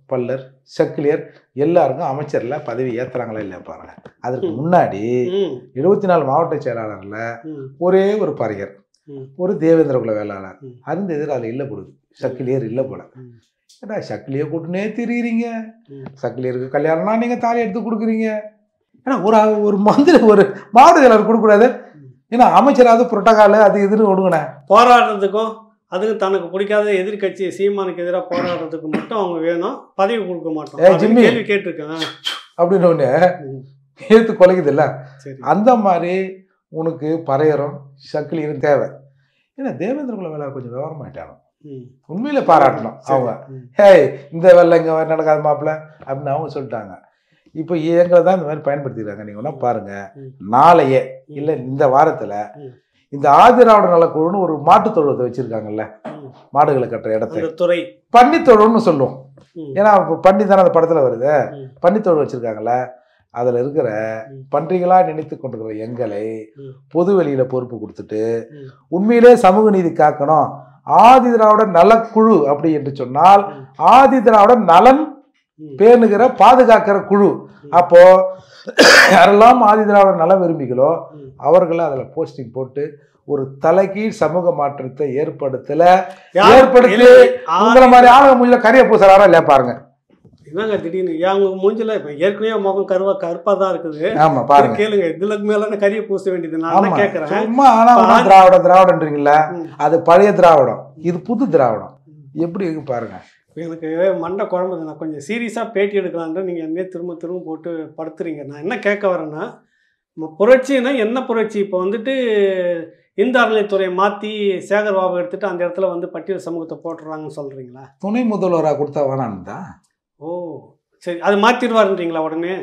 பல்லர் செக்கிலியர் எல்லாருக்கும் அமைச்சர்ல பதவி ஏத்துறாங்களா இல்லையா பாருங்க அதற்கு முன்னாடி ம், எழுபத்தி நாலு மாவட்ட செயலாளர்ல ம், ஒரே ஒரு பறையர் ம். ஒரு தேவேந்திர குல வேளாளர் ம். அருந்து எதிர் அதில் இல்லை போடுது சக்கிலியர் இல்லை போல ம். ஏடா சக்கிலியை கூட்டுனே திரியிறீங்க ம். சக்கிலியருக்கு கல்யாணம்னா நீங்க தாலி எடுத்து கொடுக்குறீங்க ஏன்னா ஒரு ஒரு மந்திரி ஒரு மாவட்ட செயலாளர் கொடுக்கக்கூடாது ஏன்னா அமைச்சராவது புரோட்டோகால் அது இதுன்னு ஒடுங்கினேன் போராடுறதுக்கும் அதுக்கு தனக்கு பிடிக்காத எதிர்க்கட்சி சீமானுக்கு எதிராக போராடுறதுக்கு மட்டும் அவங்க வேணும் பதவி கொடுக்க மாட்டோம் ஏய், அப்படின்னு ஜிம்மி. கேள்வி கேட்டிருக்கேன் அப்படின்னு ஒன்று ம், ஏற்று கொலைக்குதுல்ல சரி அந்த மாதிரி உனக்கு பறையரும் சக்கிலியரும் தேவை ஏன்னா தேவேந்திர குல வேளாளர் கொஞ்சம் விவரமாயிட்டாங்க ம், உண்மையில பாராட்டணும் சரி. அவங்க ம், ஹேய் இந்த வேலை இங்கே நடக்காத மாப்பிள்ள அப்படின்னு அவங்க சொல்லிட்டாங்க இப்போ எங்களை தான் இந்த மாதிரி பயன்படுத்திக்கிறாங்க நீங்கள் ஒன்றா பாருங்க ம். நாளையே இல்லை இந்த வாரத்தில் ம். இந்த ஆதிராவிட நலக்குழுன்னு ஒரு மாட்டுத் தொழுவத்தை வச்சிருக்காங்கல்ல ம். மாடுகளை கட்டுற இடத்த அந்த துறை பன்னித்தொழுன்னு சொல்லுவோம் ம், ஏன்னா இப்போ பன்னி தானே அந்த படத்தில் வருது ம். பன்னித்தொழு வச்சிருக்காங்கல்ல அதில் இருக்கிற ம். பன்றிகளா நினைத்து கொண்டிருக்கிற எங்களை ம். பொது வெளியில பொறுப்பு கொடுத்துட்டு ம். உண்மையிலே சமூக நீதி காக்கணும் ஆதி திராவிட நலக்குழு அப்படி என்று சொன்னால் ம். ஆதி திராவிட நலன் ம். பேணுகிற பாதுகாக்கிற குழு அப்போ யாரெல்லாம் ஆதி திராவிட நல விரும்பிகளோ ம். அவர்களை அதில் போஸ்டிங் போட்டு ஒரு தலைகீழ் சமூக மாற்றத்தை ஏற்படுத்தல யார் ஏற்படுத்தி இல்லை, உங்களை மாதிரி ஆளுங்க மூஞ்சில கரிய பூசறாரா இல்லையா பாருங்க என்னங்க திடீர்னு ஏன் உங்க மூஞ்சில இப்ப ஏற்கனவே முகம் கருவா கருப்பா தான் இருக்குது ஆமா பாருங்க கேளுங்க இதுல மேல கறியை பூச வேண்டியது நான் ஆமா என்ன கேட்கறேன் சும்மா ஆனா இப்ப ஒண்ணு ஆதி- திராவிட திராவிடன்றீங்களா ம். அது பழைய திராவிடம் இது புது திராவிடம் எப்படி இருக்கு பாருங்க எனக்கு மண்டை குழம்புது நான் கொஞ்சம் சீரியஸாக பேட்டி எடுக்கலான்ட்டு நீங்கள் என்னையே திரும்ப திரும்ப போட்டு படுத்துறீங்க நான் என்ன கேட்க வரேன்னா நம்ம புரட்சின்னா என்ன புரட்சி இப்போ வந்துட்டு இந்து அறநிலைத்துறையை மாற்றி சேகர் பாபு எடுத்துட்டு அந்த இடத்துல வந்து பட்டியல் சமூகத்தை போட்டுறாங்கன்னு சொல்கிறீங்களா துணை முதல்வராக கொடுத்தா வேணான்னு தான் ஓ சரி அது மாற்றிடுவாருன்றீங்களா உடனே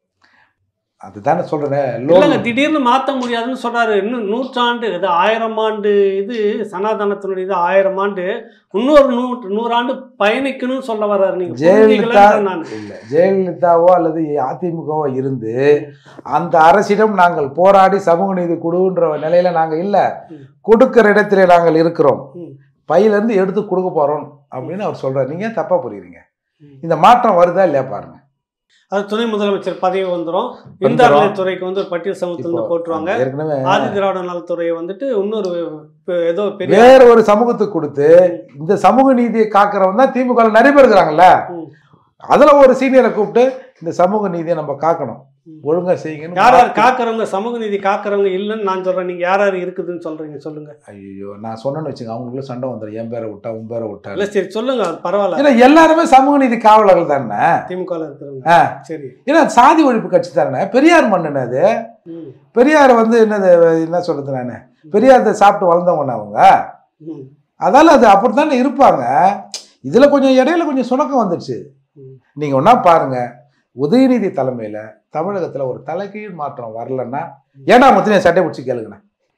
அதுதானே சொல்றேன் இல்லைங்க லோன் திடீர்னு மாற்ற முடியாதுன்னு சொல்றாரு இன்னும் நூற்றாண்டு இது ஆயிரம் ஆண்டு இது சனாதனத்தினுடைய இது ஆயிரம் ஆண்டு இன்னொரு நூற்று நூறாண்டு பயணிக்கணும்னு சொல்ல வர்றாரு நீங்க ஜெயலலிதா புரிஞ்சுக்கலன்ற நான் இல்ல ஜெயலலிதாவோ அல்லது அதிமுகவோ இருந்து அந்த அரசிடம் நாங்கள் போராடி சமூக நீதி கொடுன்ற நிலையில நாங்க இல்ல ம். கொடுக்கிற இடத்திலே நாங்கள் இருக்கிறோம் ம். பையில இருந்து எடுத்து கொடுக்க போறோம் அப்படின்னு அவர் சொல்றாரு நீங்க ஏன் தப்பா புரியுறீங்க ம். இந்த மாற்றம் வருதா இல்லையா பாருங்க அது துணை முதலமைச்சர் பதவி வந்துரும் இந்த வந்துரும். அறநிலைத்துறைக்கு வந்து ஒரு பட்டியல் சமூகத்துல இப்போ இருந்து போட்டுருவாங்க ஏற்கனவே ஆதி திராவிட நலத்துறையை வந்துட்டு இன்னொரு இப்ப ஏதோ பெரிய வேற ஒரு சமூகத்துக்கு கொடுத்து இந்த சமூக நீதியை காக்கிறவன் தான் திமுக ல நிறைய பேர் இருக்கிறாங்கல்ல ம். அதுல ஒரு சீனியரை கூப்பிட்டு இந்த சமூக நீதியை நம்ம காக்கணும் ம். ஒழுங்கா செய்யுங்கன்னு யார் யார் காக்குறவங்க சமூக நீதி காக்குறவங்க இல்லைன்னு நான் சொல்றேன் நீங்க யார் யார் இருக்குதுன்னு சொல்றீங்க சொல்லுங்க ஐயோ நான் சொன்னேன்னு வச்சுங்க அவங்களுக்குள்ள சண்டை வந்துடும் என் பேரை விட்டா உன் பேரை விட்டா இல்ல சரி சொல்லுங்க அது பரவாயில்ல ஏன்னா எல்லாருமே சமூக நீதி காவலர்கள் தானே திமுகல இருக்கிறவங்க ஆ. சரி ஏன்னா சாதி ஒழிப்பு கட்சி தானே பெரியார் மண்ணுன்னு அது ம். பெரியார் வந்து என்னது என்ன சொல்றது நான் பெரியார் சாப்பிட்டு வளர்ந்தவங்க அவங்க ம். அதால அது அப்படித்தானே இருப்பாங்க இதுல கொஞ்சம் இடையில கொஞ்சம் சுணக்கம் வந்துடுச்சு ம். நீங்க ஒண்ணா பாருங்க உதயநிதி தலைமையில தமிழகத்துல ஒரு தலைகீழ் மாற்றம் வரலன்னா ஏன்னா முத்தின சட்டை பிடிச்சி கேளுங்கண்ணா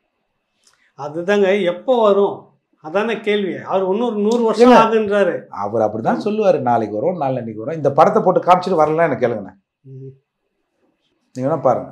அதுதாங்க எப்போ வரும் அதானே கேள்வி அவர் இன்னொரு நூறு வருஷம் ஏங்க. ஆகுன்றாரு அவர் அப்படிதான் சொல்லுவாரு நாளைக்கு வரும் நாளைக்கு வரும் இந்த படத்தை போட்டு காமிச்சிட்டு வரலாம் எனக்கு கேளுங்கண்ணா ம். நீங்க வேணா பாருங்க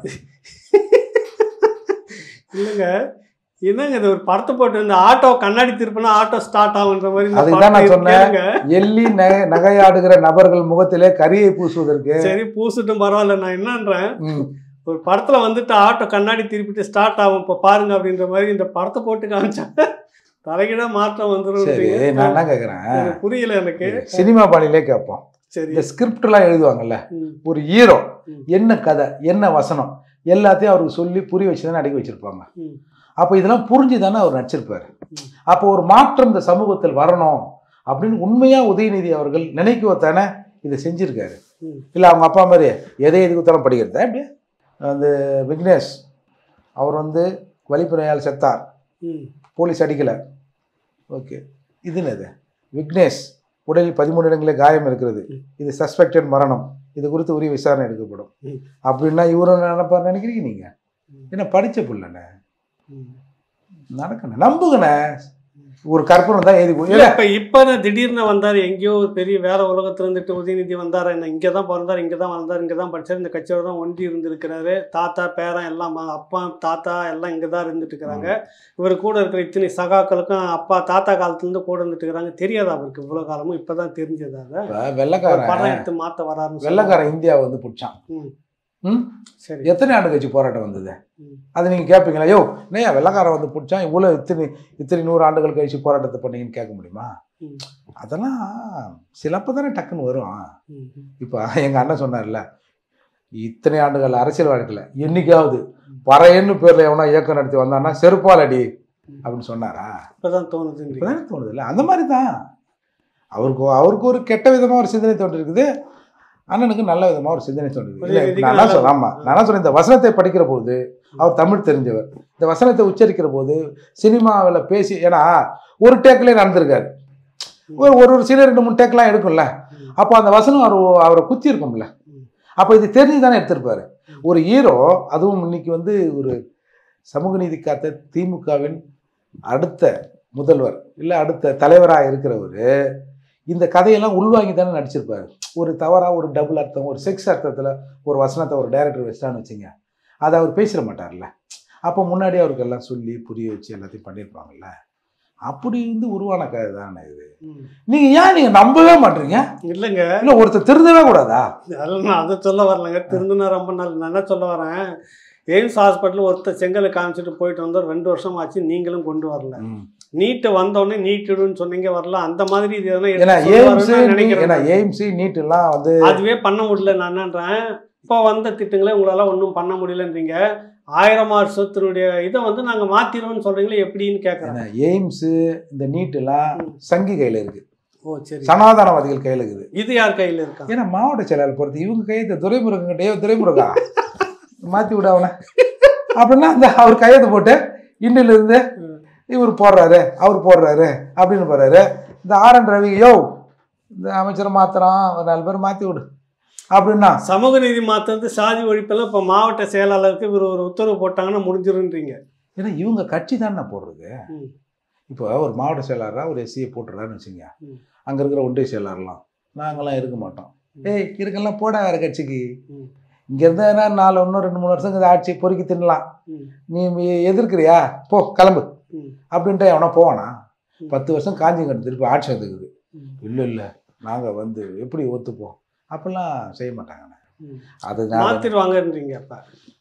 இல்லைங்க என்னங்க இது ஒரு படத்தை போட்டு இந்த ஆட்டோ கண்ணாடி திருப்பினா ஆட்டோ ஸ்டார்ட் ஆகுன்ற மாதிரி இந்த அதுக்கு தான் படத்தை நான் சொன்னேன். கேளுங்க. எள்ளி நகை நகையாடுகிற நபர்கள் முகத்திலே கரியை பூசுவதற்கு சரி பூசட்டும் பரவாயில்ல நான் என்னன்றேன் ம், ஒரு படத்துல வந்துட்டு ஆட்டோ கண்ணாடி திருப்பிட்டு ஸ்டார்ட் ஆகும் இப்போ பாருங்க அப்படின்ற மாதிரி இந்த படத்தை போட்டு காமிச்சாங்க தலைகிட மாற்றம் சரி வந்துடும் நான் என்ன கேட்குறேன் எனக்கு புரியல எனக்கு சினிமா பாணியிலே கேட்போம் சரி இந்த ஸ்கிரிப்ட்லாம் எழுதுவாங்கல்ல ம், ஒரு ஹீரோ ம். என்ன கதை என்ன வசனம் எல்லாத்தையும் அவருக்கு சொல்லி புரிய வச்சு தானே அடக்கி வச்சிருப்பாங்க ம், அப்போ இதெல்லாம் புரிஞ்சு தானே அவர் நடிச்சிருப்பாரு ம். அப்போ ஒரு மாற்றம் இந்த சமூகத்தில் வரணும் அப்படின்னு உண்மையா உதயநிதி அவர்கள் நினைக்குவத்தானே இதை செஞ்சிருக்காரு ம். இல்லை அவங்க அப்பா மாதிரி எதை எது குத்தாலும் படிக்கிறதா எப்படி அந்த விக்னேஷ் அவர் வந்து வலிப்பு நோயால் செத்தார் ம், போலீஸ் அடிக்கலை ஓகே இது என்னது விக்னேஷ் உடலில் பதிமூணு இடங்களில் காயம் இருக்கிறது ம். இது சஸ்பெக்டட் மரணம் இது குறித்து உரிய விசாரணை எடுக்கப்படும் ம். அப்படின்னா இவரும் நினைப்பார் நினைக்கிறீங்க நீங்கள் ம். என்ன படித்த புள்ளண்ணே ம். நடக்கண்ணே நம்புங்கண்ணே ஒரு கற்பனை தான் எழுதி போய் இல்ல இப்ப இப்ப திடீர்னு வந்தாரு எங்கேயோ ஒரு பெரிய வேற உலகத்துல இருந்துட்டு உதயநிதி வந்தாரு என்ன இங்க தான் பிறந்தாரு இங்க தான் வளர்ந்தாரு இங்க தான் படிச்சாரு இந்த கட்சியோட தான் ஒன்றி இருந்திருக்கிறாரு தாத்தா பேரன் எல்லாம் ம- அப்பா தாத்தா எல்லாம் இங்க தான் இருந்துட்டு இருக்கிறாங்க இவர் கூட இருக்கிற இத்தனை சகாக்களுக்கும் அப்பா தாத்தா காலத்துல இருந்து கூட இருந்துட்டு இருக்கிறாங்க தெரியாதா அவருக்கு இவ்வளவு காலமும் இப்பதான் தெரிஞ்சது அதை இப்ப ஒரு வெள்ளக்காரன் படம் எடுத்து மாத்த வராருன்னு சொல்லுவாங்க. வெள்ளக்காரன் இந்தியா வந்து பிடிச்சான் ம். ம் சரி எத்தனை ஆண்டு கட்சி போராட்டம் வந்தது ம். அது நீங்கள் கேட்பீங்களா யோ நையா வெள்ளக்காரன் வந்து பிடிச்சான் இவ்வளோ இத்தனை இத்தனை நூறு ஆண்டுகள் கழிச்சு போராட்டத்தை பண்ணீங்கன்னு கேட்க முடியுமா ம். அதெல்லாம் சிலப்போ தானே டக்குன்னு வரும் ம், ம். இப்போ எங்கள் அண்ணன் சொன்னார்ல இத்தனை ஆண்டுகள் அரசியல் வாழ்க்கையில் என்னைக்காவது பறையன்னு பேரில் எவனா இயக்கம் நடத்தி வந்தான்னா செருப்பால் அடி அப்படின்னு சொன்னாரா இப்பதான் தோணுதுன்றீங்க இப்போதானே தோணுது இல்லை அந்த மாதிரி தான் அவருக்கு அவருக்கு ஒரு கெட்ட விதமாக ஒரு சிந்தனை தோன்றிருக்குது அண்ணனுக்கு நல்ல விதமாக ஒரு சிந்தனை தோன்றிருக்கு இல்லை, புரியுது, நான் நல்ல- சொன்னேன் ஆமாம் நான் சொன்னேன் இந்த வசனத்தை படிக்கிற போது அவர் தமிழ் தெரிஞ்சவர் இந்த வசனத்தை உச்சரிக்கிற போது சினிமாவில் பேசி ஏன்னா ஒரு டேக்கிலே நடந்திருக்காரு ஒரு ஒரு ஒரு சில ரெண்டு மூணு டேக்லாம் எடுக்கும்ல ம். அப்போ அந்த வசனம் அவர் அவரை குத்தி இருக்கும்ல ம். அப்போ இது தெரிஞ்சு தானே எடுத்திருப்பாரு ஒரு ஹீரோ அதுவும் இன்னைக்கு வந்து ஒரு சமூக நீதி காத்த திமுகவின் அடுத்த முதல்வர் இல்லை அடுத்த தலைவராக இருக்கிறவர் இந்த கதையெல்லாம் உள்வாங்கி தானே நடிச்சிருப்பாரு ஒரு தவறாக ஒரு டபுள் அர்த்தம் ஒரு செக்ஸ் அர்த்தத்தில் ஒரு வசனத்தை ஒரு டைரக்டர் வச்சிட்டான்னு வச்சுங்க அதை அவர் பேசிட மாட்டார்ல அப்போ முன்னாடி அவருக்கு எல்லாம் சொல்லி புரிய வச்சு எல்லாத்தையும் பண்ணியிருப்பாங்கல்ல அப்படி இருந்து உருவான கதை தானே இது ம். நீங்க ஏன் நீங்க நம்பவே மாட்டீங்க இல்லைங்க இல்ல ஒருத்தர் திருந்தவே கூடாதா அதெல்லாம் நான் அதை சொல்ல வரலங்க திருந்துனா ரொம்ப நாள் நான் என்ன சொல்ல வரேன் எய்ம்ஸ் ஹாஸ்பிட்டல் ஒருத்தர் செங்கலை காமிச்சிட்டு போயிட்டு வந்தோம் ரெண்டு வருஷம் ஆச்சு நீங்களும் கொண்டு வரல நீட்டு வந்தோடனே நீட்டுடுன்னு சொன்னீங்க வரல அந்த மாதிரி இது எதனா ஏன்னா எடுத்து எய்ம்ஸ் சொல்லுவாருன்னு நான் நினைக்கிறேன் ஏன்னா எய்ம்ஸ் நீட் எல்லாம் வந்து அதுவே பண்ண முடியல நான் என்னன்றேன் இப்போ வந்த திட்டங்களே உங்களால ஒன்றும் பண்ண முடியலன்றீங்க ஆயிரம் வருஷத்தினுடைய இதை வந்து நாங்கள் மாத்திடுவோம்னு சொல்றீங்களே எப்படின்னு கேட்குறேன் ஏன்னா எய்ம்ஸ் இந்த நீட் எல்லாம் ம். சங்கி கையில இருக்கு ஓ சரி சனாதனவாதிகள் கையில இருக்குது இது யார் கையில் இருக்கா ஏன்னா மாவட்ட செயலாளர் பொறுத்து இவங்க கையெழுத்து துரைமுருகன் கிட்டே துரைமுருகா மாத்தி விட அவனை அப்படின்னா அந்த அவர் கையெழுத்து போட்டு இன்னில இருந்து ம். இவர் போடுறாரு அவர் போடுறாரு அப்படின்னு போடுறாரு இந்த ஆர் என் ரவி யோ இந்த அமைச்சரை மாத்துறான் ஒரு நாலு பேர் மாத்தி விடு அப்படின்னா சமூக நீதி மாத்துறது சாதி ஒழிப்பெல்லாம் இப்போ மாவட்ட செயலாளருக்கு இவர் ஒரு உத்தரவு போட்டாங்கன்னா முடிஞ்சிருன்றீங்க ஏன்னா இவங்க கட்சி தானே போடுறது ம். இப்போ ஒரு மாவட்ட செயலாளராக ஒரு எஸ்சியை போட்டுறாருன்னு வச்சுங்க ம். அங்கே இருக்கிற ஒன்றிய செயலாளர்லாம் நாங்களாம் இருக்க மாட்டோம் ம். ஏய் இருக்கலாம் போட வேற கட்சிக்கு ம். இங்கே இருந்தா நாலு இன்னும் ரெண்டு மூணு வருஷம் ஆட்சி பொறுக்கி தின்னலாம் ம். நீ எதிர்க்கிறியா போ கிளம்பு ம். அப்படின்ட்டு எவனா போவானா ம். பத்து வருஷம் காஞ்சிங்கட்டு திருப்பி ஆட்சி வந்துக்குது ம். இல்லை இல்லை நாங்கள் வந்து எப்படி ஒத்துப்போம் அப்படிலாம் செய்ய மாட்டாங்கண்ணே ம். அது நான் மாத்திருவாங்கன்றீங்க அப்ப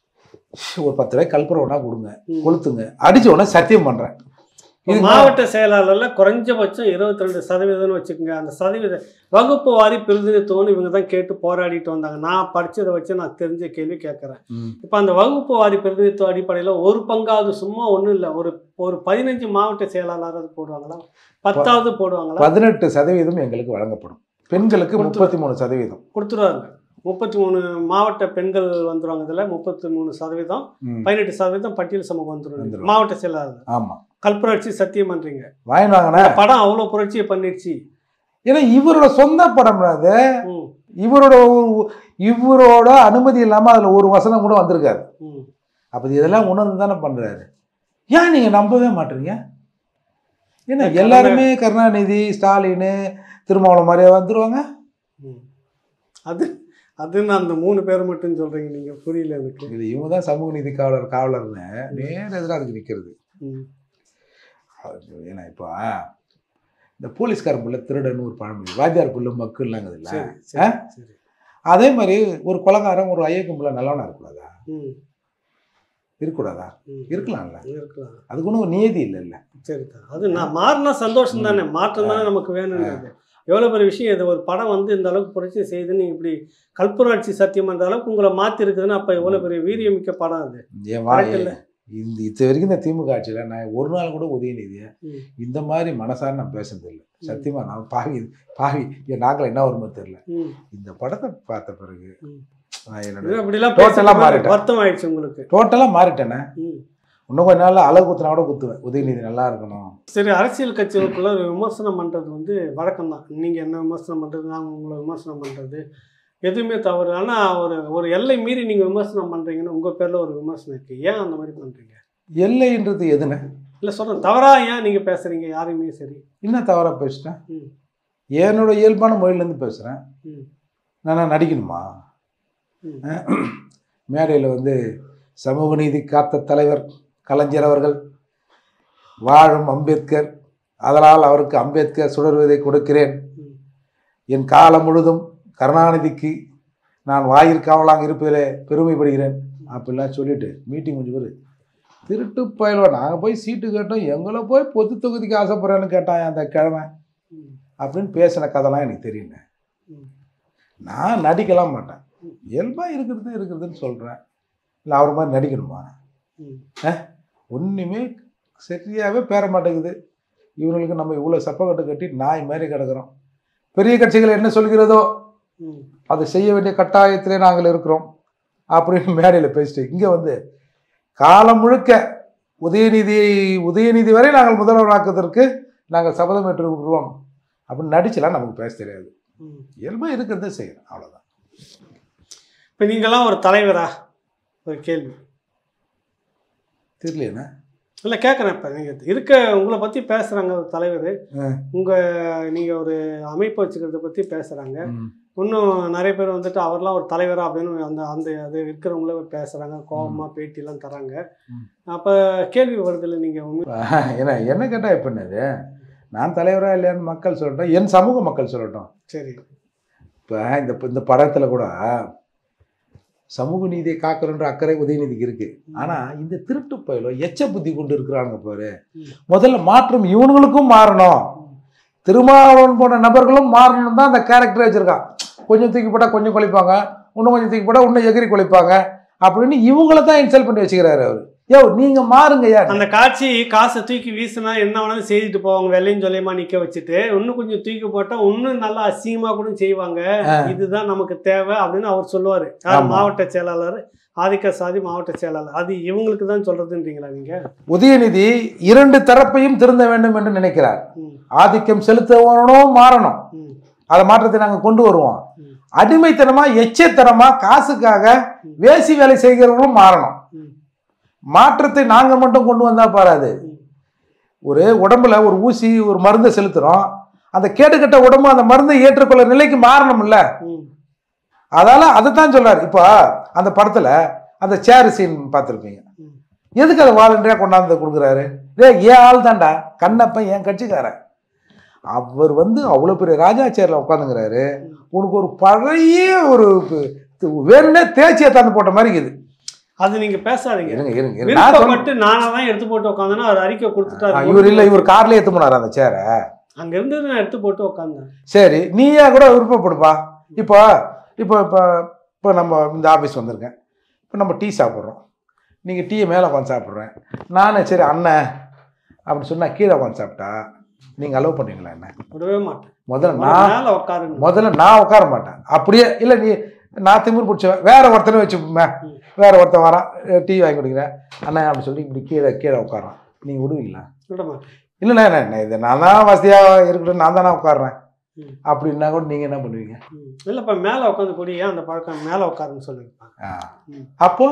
ஒரு பத்து ரூபாய் கல்புரம் ஒன்றா கொடுங்க ம். கொளுத்துங்க அடிச்ச உடனே சத்தியம் பண்ணுறேன் இப்ப மாவட்ட செயலாளர்ல குறைஞ்சபட்சம் இருபத்தி ரெண்டு சதவீதம்னு வச்சுக்கோங்க அந்த சதவீத வகுப்பு வாரி பிரதிநிதித்துவம்னு இவங்க தான் கேட்டு போராடிட்டு வந்தாங்க நான் படிச்சதை வச்சு நான் தெரிஞ்ச கேள்வி கேட்குறேன் ம். இப்போ அந்த வகுப்பு வாரி பிரதிநிதித்துவ அடிப்படையில் ஒரு பங்காவது சும்மா ஒன்றும் இல்லை ஒரு ஒரு பதினஞ்சு மாவட்ட செயலாளராவது போடுவாங்களா பத்தாவது போடுவாங்களா பதினெட்டு சதவீதம் எங்களுக்கு வழங்கப்படும் பெண்களுக்கு கொடுத்து- முப்பத்தி மூணு சதவீதம் கொடுத்துருவாங்க முப்பத்தி மூணு மாவட்ட பெண்கள் வந்துருவாங்க இதில் முப்பத்தி மூணு சதவீதம் ம். பதினெட்டு சதவீதம் பட்டியல் சமூகம் வந்துடும் வந்துரும். மாவட்ட செயலாளர் ஆமா கல்புராட்சி சத்தியம் பண்றீங்க வாங்கி வாங்கினா படம் அவ்வளோ புரட்சியை பண்ணிடுச்சு ஏன்னா இவரோட சொந்த படம் அது ம் இவரோட ஒரு- இவரோட அனுமதி இல்லாம அதுல ஒரு வசனம் கூட வந்திருக்காரு ம் அப்ப இதெல்லாம் உணர்ந்து தானே பண்றாரு ஏன் நீங்க நம்பவே மாட்டீங்க ஏன்னா கருணா- எல்லாருமே கருணாநிதி ஸ்டாலின் திருமாவளவன் மாதிரியே வந்துருவாங்க ம். அது அதுன்னு அந்த மூணு பேர் மட்டும் சொல்றீங்க நீங்க புரியல எனக்கு இது இவங்க தான் சமூக நீதி காவலர் காவலர்னு நேர எதிராக அதுக்கு நிற்கிறது ம். ஏன்னா இப்போ இந்த போலீஸ்கார புள்ள திருடன்னு ஒரு பழமொழி வாத்தியார் புள்ள மக்கள்லாங்குது இல்லை சரி சரி சரி அதே மாதிரி ஒரு கொலகாரன் ஒரு ஐயக்கம் புள்ள நல்லவனா இருக்கக்கூடாதா ம் இருக்கக்கூடாதா ம். இருக்கலாம்ல இருக்கலாம் அதுக்கு ஒன்றும் ஒரு நியதி இல்லைல்ல சரி தான் அது நான் மாறினா சந்தோஷம் தானே மாற்றம் தானே நமக்கு வேணும்ன்றது எவ்வளோ பெரிய விஷயம் இது ஒரு படம் வந்து இந்த அளவுக்கு புரட்சி செய்து நீங்கள் இப்படி கல்புராட்சி சத்தியம் என்ற அளவுக்கு உங்களை மாற்றி இருக்குதுன்னா அப்போ எவ்வளோ பெரிய வீரியமிக்க படம் அது என் வா Correct இல்ல? இந்த இது வரைக்கும் இந்த திமுக ஆட்சியில் நான் ஒரு நாள் கூட உதயநிதியை ம். இந்த மாதிரி மனசார நான் பேசுனது இல்லை சத்தியமா நான் பாவி பாவி என் நாக்கில் என்ன வருமோ தெரியல ம். இந்த படத்தை பார்த்த பிறகு ம். நான் இது என்னோட அப்படிலாம் Total ஆ பேசி மாறிட்டேன். வருத்தம் ஆயிடுச்சு உங்களுக்கு டோட்டலாக மாறிட்டேனே ம். இன்னும் கொஞ்ச நாள் அழகு குத்துனா கூட குத்துவேன் உதயநிதி நல்லா இருக்கணும் சரி அரசியல் கட்சிகளுக்குள்ள ஒரு விமர்சனம் பண்ணுறது வந்து வழக்கம் தான் நீங்கள் என்ன விமர்சனம் பண்ணுறது நாங்கள் உங்களை விமர்சனம் பண்ணுறது எதுவுமே தவறு ஆனால் ஒரு ஒரு எல்லை மீறி நீங்கள் விமர்சனம் பண்ணுறீங்கன்னு உங்கள் பேரில் ஒரு விமர்சனம் இருக்குது ஏன் அந்த மாதிரி பண்ணுறீங்க எல்லைன்றது எதுன்னு இல்லை சொல்கிறேன் தவறா ஏன் நீங்கள் பேசுகிறீங்க யாரையுமே சரி என்ன தவறாக பேசிட்டேன் ம் என்னோட இயல்பான மொழியிலேருந்து பேசுகிறேன் ம் நான் நடிக்கணுமா ம் மேடையில் வந்து சமூக நீதி காத்த தலைவர் கலைஞர் அவர்கள் வாழும் அம்பேத்கர் அதனால் அவருக்கு அம்பேத்கர் சுடர்வதை கொடுக்கிறேன் ம் என் காலம் முழுதும் கருணாநிதிக்கு நான் வாயிற்காவலாக இருப்பதிலே பெருமைப்படுகிறேன் அப்படிலாம் சொல்லிட்டு மீட்டிங் முடிஞ்சு போது திருட்டு பயலோ நாங்கள் போய் சீட்டு கேட்டோம் எங்களை போய் பொது தொகுதிக்கு ஆசைப்படுறேன்னு கேட்டான் அந்த கிழமை ம் அப்படின்னு பேசின கதைலாம் எனக்கு தெரியல ம் நான் நடிக்கலாம் மாட்டேன் இயல்பாக இருக்கிறது இருக்கிறதுன்னு சொல்கிறேன் இல்லை அவர் மாதிரி நடிக்கணுமா ம் ஒன்றுமே சரியாகவே பேர மாட்டேங்குது இவங்களுக்கு நம்ம இவ்வளோ சப்பக்கட்டு கட்டி நாய் மாதிரி கிடக்குறோம் பெரிய கட்சிகள் என்ன சொல்கிறதோ ம் அதை செய்ய வேண்டிய கட்டாயத்திலே நாங்கள் இருக்கிறோம் அப்படின்னு மேடையில் பேசிட்டு இங்கே வந்து காலம் முழுக்க உதயநிதி உதயநிதி வரை நாங்கள் முதல்வராக்குவதற்கு நாங்கள் சபதம் ஏற்று விடுவோம் அப்படின்னு நடிச்சலாம் நமக்கு பேச தெரியாது ம் இயல்பாக இருக்கிறத செய்யணும் அவ்வளோதான் இப்போ நீங்களாம் ஒரு தலைவரா ஒரு கேள்வி தெரியலையேண்ணா இல்லை கேட்குறேன் இப்போ நீங்கள் இருக்க உங்களை பற்றி பேசுகிறாங்க ஒரு தலைவர் ஆ. உங்கள் நீங்கள் ஒரு அமைப்பு வச்சுக்கிறத பற்றி பேசுகிறாங்க ம். இன்னும் நிறைய பேர் வந்துட்டு அவர்லாம் ஒரு தலைவரா அப்படின்னு அந்த அந்த அது இருக்கிறவங்கள பேசுகிறாங்க கோபமாக பேட்டிலாம் தராங்க ம். அப்போ கேள்வி வருதில்ல நீங்கள் உண்மை ஏன்னா என்ன கேட்டால் எப்போ என்னது நான் தலைவராக இல்லையான்னு மக்கள் சொல்லட்டும் என் சமூக மக்கள் சொல்லட்டும் சரி இப்போ இந்த இந்த படத்தில் கூட சமூக நீதியை காக்கணுன்ற அக்கறை உதயநிதிக்கு இருக்கு ஆனா இந்த திருட்டு பயலோ எச்ச புத்தி கொண்டு இருக்கிறானுங்க பாரு ம். முதல்ல மாற்றம் இவனுங்களுக்கும் மாறணும் திருமாவளவன் போன்ற நபர்களும் மாறணும் தான் அந்த கேரக்டர் வச்சிருக்கான் கொஞ்சம் தூக்கி போட்டா கொஞ்சம் குலைப்பாங்க இன்னும் கொஞ்சம் தூக்கி போட்டா இன்னும் எகிரி குலைப்பாங்க அப்படின்னு இவங்கள தான் இன்சல்ட் பண்ணி வச்சுக்கிறாரு அவர் யோ நீங்க மாறுங்க யார் அந்த காட்சி காசை தூக்கி வீசினா என்ன வேணாலும் செய்துட்டு போவாங்க வெள்ளையும் சொல்லியமா நிக்க வச்சுட்டு இன்னும் கொஞ்சம் தூக்கி போட்டா இன்னும் நல்லா அசிங்கமா கூட செய்வாங்க இதுதான் நமக்கு தேவை அப்படின்னு அவர் சொல்லுவாரு யார் ஆமா. மாவட்ட செயலாளர் ஆதிக்க சாதி மாவட்ட செயலாளர் அது இவங்களுக்கு தான் சொல்றதுன்றீங்களா நீங்க உதயநிதி இரண்டு தரப்பையும் திருந்த வேண்டும் என்று நினைக்கிறார் ம், ஆதிக்கம் செலுத்தவனும் மாறணும் ம், அதை மாற்றத்தை நாங்கள் கொண்டு வருவோம் ம், அடிமைத்தனமா எச்சத்தனமா காசுக்காக வேசி வேலை செய்கிறவர்களும் மாறணும் ம், மாற்றத்தை நாங்கள் மட்டும் கொண்டு வந்தா பாராது ம். ஒரு உடம்புல ஒரு ஊசி ஒரு மருந்தை செலுத்துறோம் அந்த கேடுகட்ட உடம்பு அந்த மருந்தை ஏற்றுக்கொள்ள நிலைக்கு மாறணும்ல ம், அதால அதைத்தான் சொல்றாரு இப்போ அந்த படத்துல அந்த சேர் சீன் பார்த்துருப்பீங்க ம். எதுக்கு அதை வாலண்டியா கொண்டாந்து கொடுக்குறாரு டே ஏன் ஆள் தான்டா கண்ணப்பன் என் கட்சிக்காரன் அவர் வந்து அவ்வளோ பெரிய ராஜா சேர்ல உட்காந்துங்கிறாரு உனக்கு ஒரு பழைய ஒரு ப- வேணும்னே தேய்ச்சியை தந்து போட்ட மாதிரி இருக்குது அது நீங்க பேசாதீங்க இருங்க இருங்க இருங்க. நான் சொல்றேன். விருப்பப்பட்டு நானா தான் எடுத்து போட்டு உட்காந்தேன்னா அவர் அறிக்கை ஆ, கொடுத்துட்டாரு இவர் இல்லை இவர் கார்லயே எடுத்து போனார் அந்த சேரை அங்க இருந்து நான் எடுத்து போட்டு உட்காந்தேன் சரி நீயா கூட விருப்பப்படுப்பா இப்போ இப்போ இப்போ இப்போ நம்ம இந்த ஆஃபீஸ் வந்திருக்கேன் இப்போ நம்ம டீ சாப்பிட்றோம் நீங்கள் டீயை மேலே உட்காந்து சாப்பிட்றேன் நானே சரி அண்ணன் அப்படின்னு சொன்னால் கீழே உட்காந்து சாப்பிட்டா நீங்கள் அலோவ் பண்ணுவீங்களா என்ன விடவே மாட்டேன் முதல்ல நான் மேல உட்காருங்க முதல்ல நான் உட்கார மாட்டேன் அப்படியே இல்லை நீ நான் திமிர் பிடிச்சவன் வேற ஒருத்தனை வச்சுப்போமே ம். வேற ஒருத்தன் வரான் டீ வாங்கி குடிக்கிறேன் அண்ணன் அப்படி சொல்லி இப்படி கீழே கீழே உட்காரான் நீங்கள் விடுவீங்களா விட மாட்டேன் இல்லைண்ணா என்ன இது நான் தான் வசதியாக இருக்கட்டும் நான் தானே உட்காடுறேன் ம். அப்படின்னா கூட நீங்கள் என்ன பண்ணுவீங்க ம். இல்லப்பா மேல உட்காந்து கூடி ஏன் அந்த பழக்கம் மேல உட்காருன்னு சொல்லுங்க ஆ. ம். அப்போ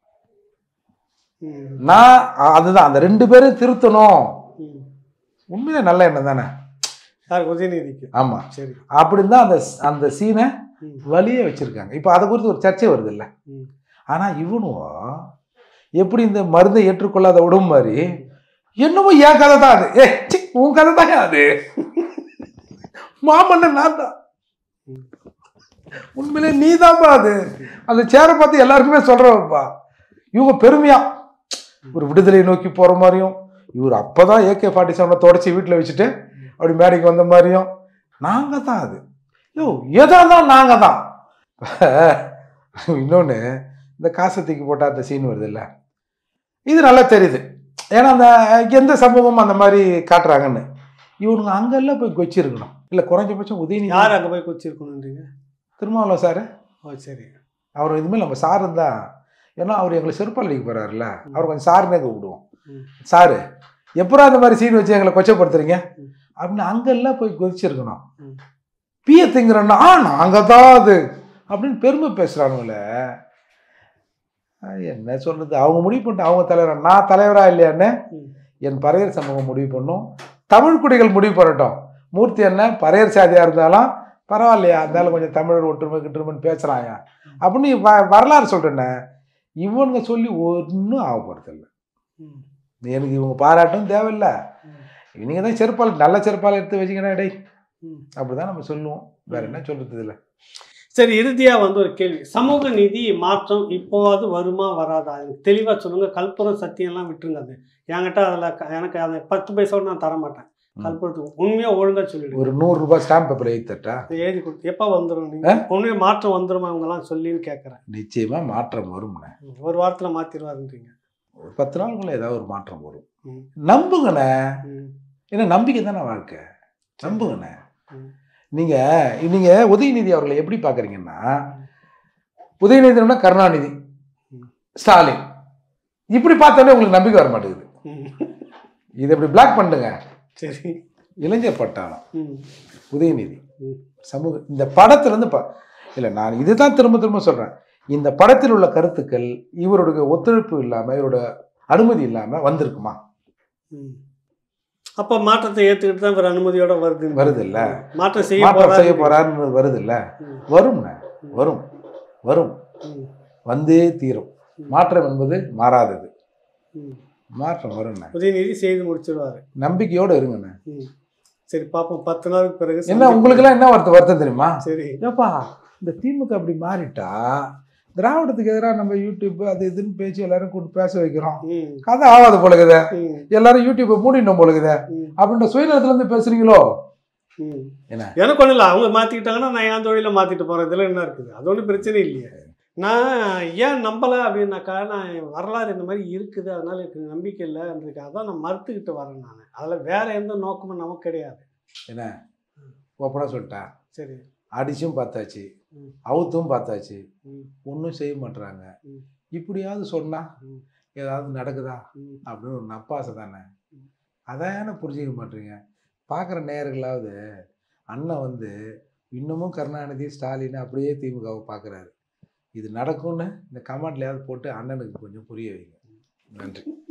ம். நான் அதுதான் அந்த ரெண்டு பேரும் திருத்தணும் ம். உண்மையிலே நல்ல எண்ணம் தானே யார் உதயநிதிக்கு ஆமா சரி அப்படின்னு தான் அந்த அந்த சீனை ம். வழியே வச்சிருக்காங்க இப்போ அதை குறித்து ஒரு சர்ச்சை வருது இல்லை ம். ஆனா இவனுவோ எப்படி இந்த மருந்தை ஏற்றுக்கொள்ளாத உடம்பு மாதிரி என்னமோ என் கதை தான் அது ஏ சி உன் கதை தான் அது மாமன்னன் நான் தான் உண்மையிலே நீ அது அந்த சேரை பார்த்து எல்லாருக்குமே சொல்றவப்பா இவங்க பெருமையா ஒரு விடுதலை நோக்கி போற மாதிரியும் இவர் அப்பதான் ஏகே ஃபார்ட்டி செவனை தொடச்சி வீட்டில் வச்சுட்டு அப்படி மேடைக்கு வந்த மாதிரியும் நாங்க தான் அது யோ எதா தான் நாங்க தான் இன்னொன்று இந்த காசை தூக்கி போட்டால் அந்த சீன் வருது இல்ல இது நல்லா தெரியுது ஏன்னா அந்த எந்த சமூகம் அந்த மாதிரி காட்டுறாங்கன்னு இவனுங்க அங்கெல்லாம் போய் கொச்சிருக்கணும் இல்லை குறைஞ்சபட்சம் உதயநிதி யார் அங்க போய் குச்சிருக்கணுன்றீங்க திருமாவளவன் சார் ஓ சரி அவர் இதுமாதிரி நம்ம சாரு தான் ஏன்னா அவர் எங்களை செருப்பால் அடிக்க போறாருல்ல அவர் கொஞ்சம் சாருனே கூப்பிடுவோம் ம். சாரு எப்பறம் அந்த மாதிரி சீன் வச்சு எங்களை கொச்சப்படுத்துறீங்க ம். அப்படின்னு அங்கெல்லாம் போய் கொதிச்சிருக்கணும் ம். பிய திங்குறோன்னா ஆ நாங்கள் தான் அது அப்படின்னு பெருமை பேசுகிறானுங்கள அது என்ன சொல்றது அவங்க முடிவு பண்ணிட்டு அவங்க தலைவரா நான் தலைவரா இல்லையான்னு ம். என் பறையர் சமூகம் முடிவு பண்ணும் தமிழ் குடிகள் முடிவு பண்ணட்டும் மூர்த்தி அண்ணன் பறையர் சாதியா இருந்தாலும் பரவாயில்லையா இருந்தாலும் கொஞ்சம் தமிழர் ஒற்றுமை கிட்டுருமைன்னு பேசுறாங்க அப்படின்னு வ வரலாறு சொல்றேன்னே இவனுங்க சொல்லி ஒன்றும் ஆக போகிறதில்ல ம். எனக்கு இவங்க பாராட்டும் தேவையில்லை ம். இவங்க தான் செருப்பால் நல்ல செருப்பால் எடுத்து வச்சுக்கடா டேய் ம். அப்படிதான் நம்ம சொல்லுவோம் வேற என்ன சொல்றது இல்லை சரி இறுதியா வந்து ஒரு கேள்வி சமூக நீதி மாற்றம் இப்போவாது வருமா வராதா எனக்கு தெளிவா சொல்லுங்க கல்புரம் சத்தியம்லாம் விட்டுருங்க அது என்கிட்ட அதில் எனக்கு அதை பத்து பைசாவோட நான் தர மாட்டேன் ம். கல்புரத்துக்கு உண்மையா ஒழுங்கா சொல்லிடுங்க ஒரு நூறு ரூபாய் ஸ்டாம்ப் பேப்பர் எழுதி தட்டா இதை எழுதி கொடுத்து எப்போ வந்துடும் நீங்க உண்மையா மாற்றம் வந்துருமா இவங்கெல்லாம் சொல்லின்னு கேட்குறேன் நிச்சயமா மாற்றம் வரும்ண்ணே ஒரு வாரத்துல மாத்திருவாருன்றீங்க ஒரு பத்து நாளுக்குள்ள ஏதாவது ஒரு மாற்றம் வரும் ம். நம்புங்கண்ணே ம். ஏன்னா நம்பிக்கை தானே வாழ்க்கை நம்புங்கண்ணே ம். நீங்க நீங்க உதயநிதி அவர்களை எப்படி பாக்குறீங்கன்னா உதயநிதினா கருணாநிதி ம். ஸ்டாலின் இப்படி பார்த்தோன்னே உங்களுக்கு நம்பிக்கை வர மாட்டேங்குது ம். இதை இப்படி பிளாக் பண்ணுங்க சரி இளைஞர் பட்டாளம் ம். உதயநிதி ம். சமூக இந்த படத்துல இருந்து ப இல்லை நான் இதுதான் திரும்ப திரும்ப சொல்றேன் இந்த படத்தில் உள்ள கருத்துக்கள் இவருடைய ஒத்துழைப்பு இல்லாம இவரோட அனுமதி இல்லாம வந்திருக்குமா ம். அப்ப மாற்றத்தை ஏத்துக்கிட்டு தான் இவர் அனுமதியோட வருது வருது இல்ல மாற்றம் செய்ய மாற்றம் செய்ய போறாரு போறாருன்னு வருது இல்ல ம். வரும்ண்ணே வரும் வரும் ம். வந்தே தீரும் மாற்றம் என்பது மாறாதது ம். மாற்றம் வரும்ண்ணே உதயநிதி செய்து முடிச்சிருவாரு நம்பிக்கையோட இருங்கண்ணே ம். சரி பாப்போம் பத்து நாளுக்கு பிறகு என்ன சந்திப்போம். உங்களுக்கெல்லாம் என்ன வருத்தம் வருத்தம் தெரியுமா சரி ஏப்பா இந்த திமுக அப்படி மாறிட்டா திராவிடத்துக்கு எதிராக நம்ம யூடியூப் அது இதுன்னு பேசி எல்லாரும் கூப்பிட்டு பேச வைக்கிறோம் ம். கதை ஆகாது போலகுதே ம். எல்லாரும் யூடியூப்பை மூடினோம் போலகுதே ம். அப்படின்ற சுயநலத்துல இருந்து பேசுறீங்களோ ம். என்ன? எனக்கு ஒன்றும் இல்லை அவங்க மாற்றிக்கிட்டாங்கன்னா நான் என் தொழிலை மாற்றிட்டு போகிறேன் இதில் என்ன இருக்குது அது ஒன்றும் பிரச்சனை இல்லையே நான் ஏன் நம்பலை அப்படின்னாக்கா நான் வரலாறு இந்த மாதிரி இருக்குது அதனால எனக்கு நம்பிக்கை இல்லைன்றதுக்காக தான் நான் மறுத்துக்கிட்டு வரேன் நான் அதில் வேற எந்த நோக்கமும் நமக்கு கிடையாது என்ன ஓப்பனாக சொல்லிட்டேன் சரி அடிச்சும் பார்த்தாச்சு ம். அவுத்தும் பார்த்தாச்சு ம். ஒன்றும் செய்ய மாட்றாங்க ம். இப்படியாவது சொன்னா ம். ஏதாவது நடக்குதா ம். அப்படின்னு ஒரு நப்பாசை தானே ம். அதான புரிஞ்சிக்க மாட்டீங்க பார்க்குற நேயர்களாவது அண்ணன் வந்து இன்னமும் கருணாநிதி ஸ்டாலின் அப்படியே திமுகவை பார்க்குறாரு இது நடக்கும்னு இந்த கமெண்ட்லையாவது போட்டு அண்ணனுக்கு கொஞ்சம் புரிய வைங்க நன்றி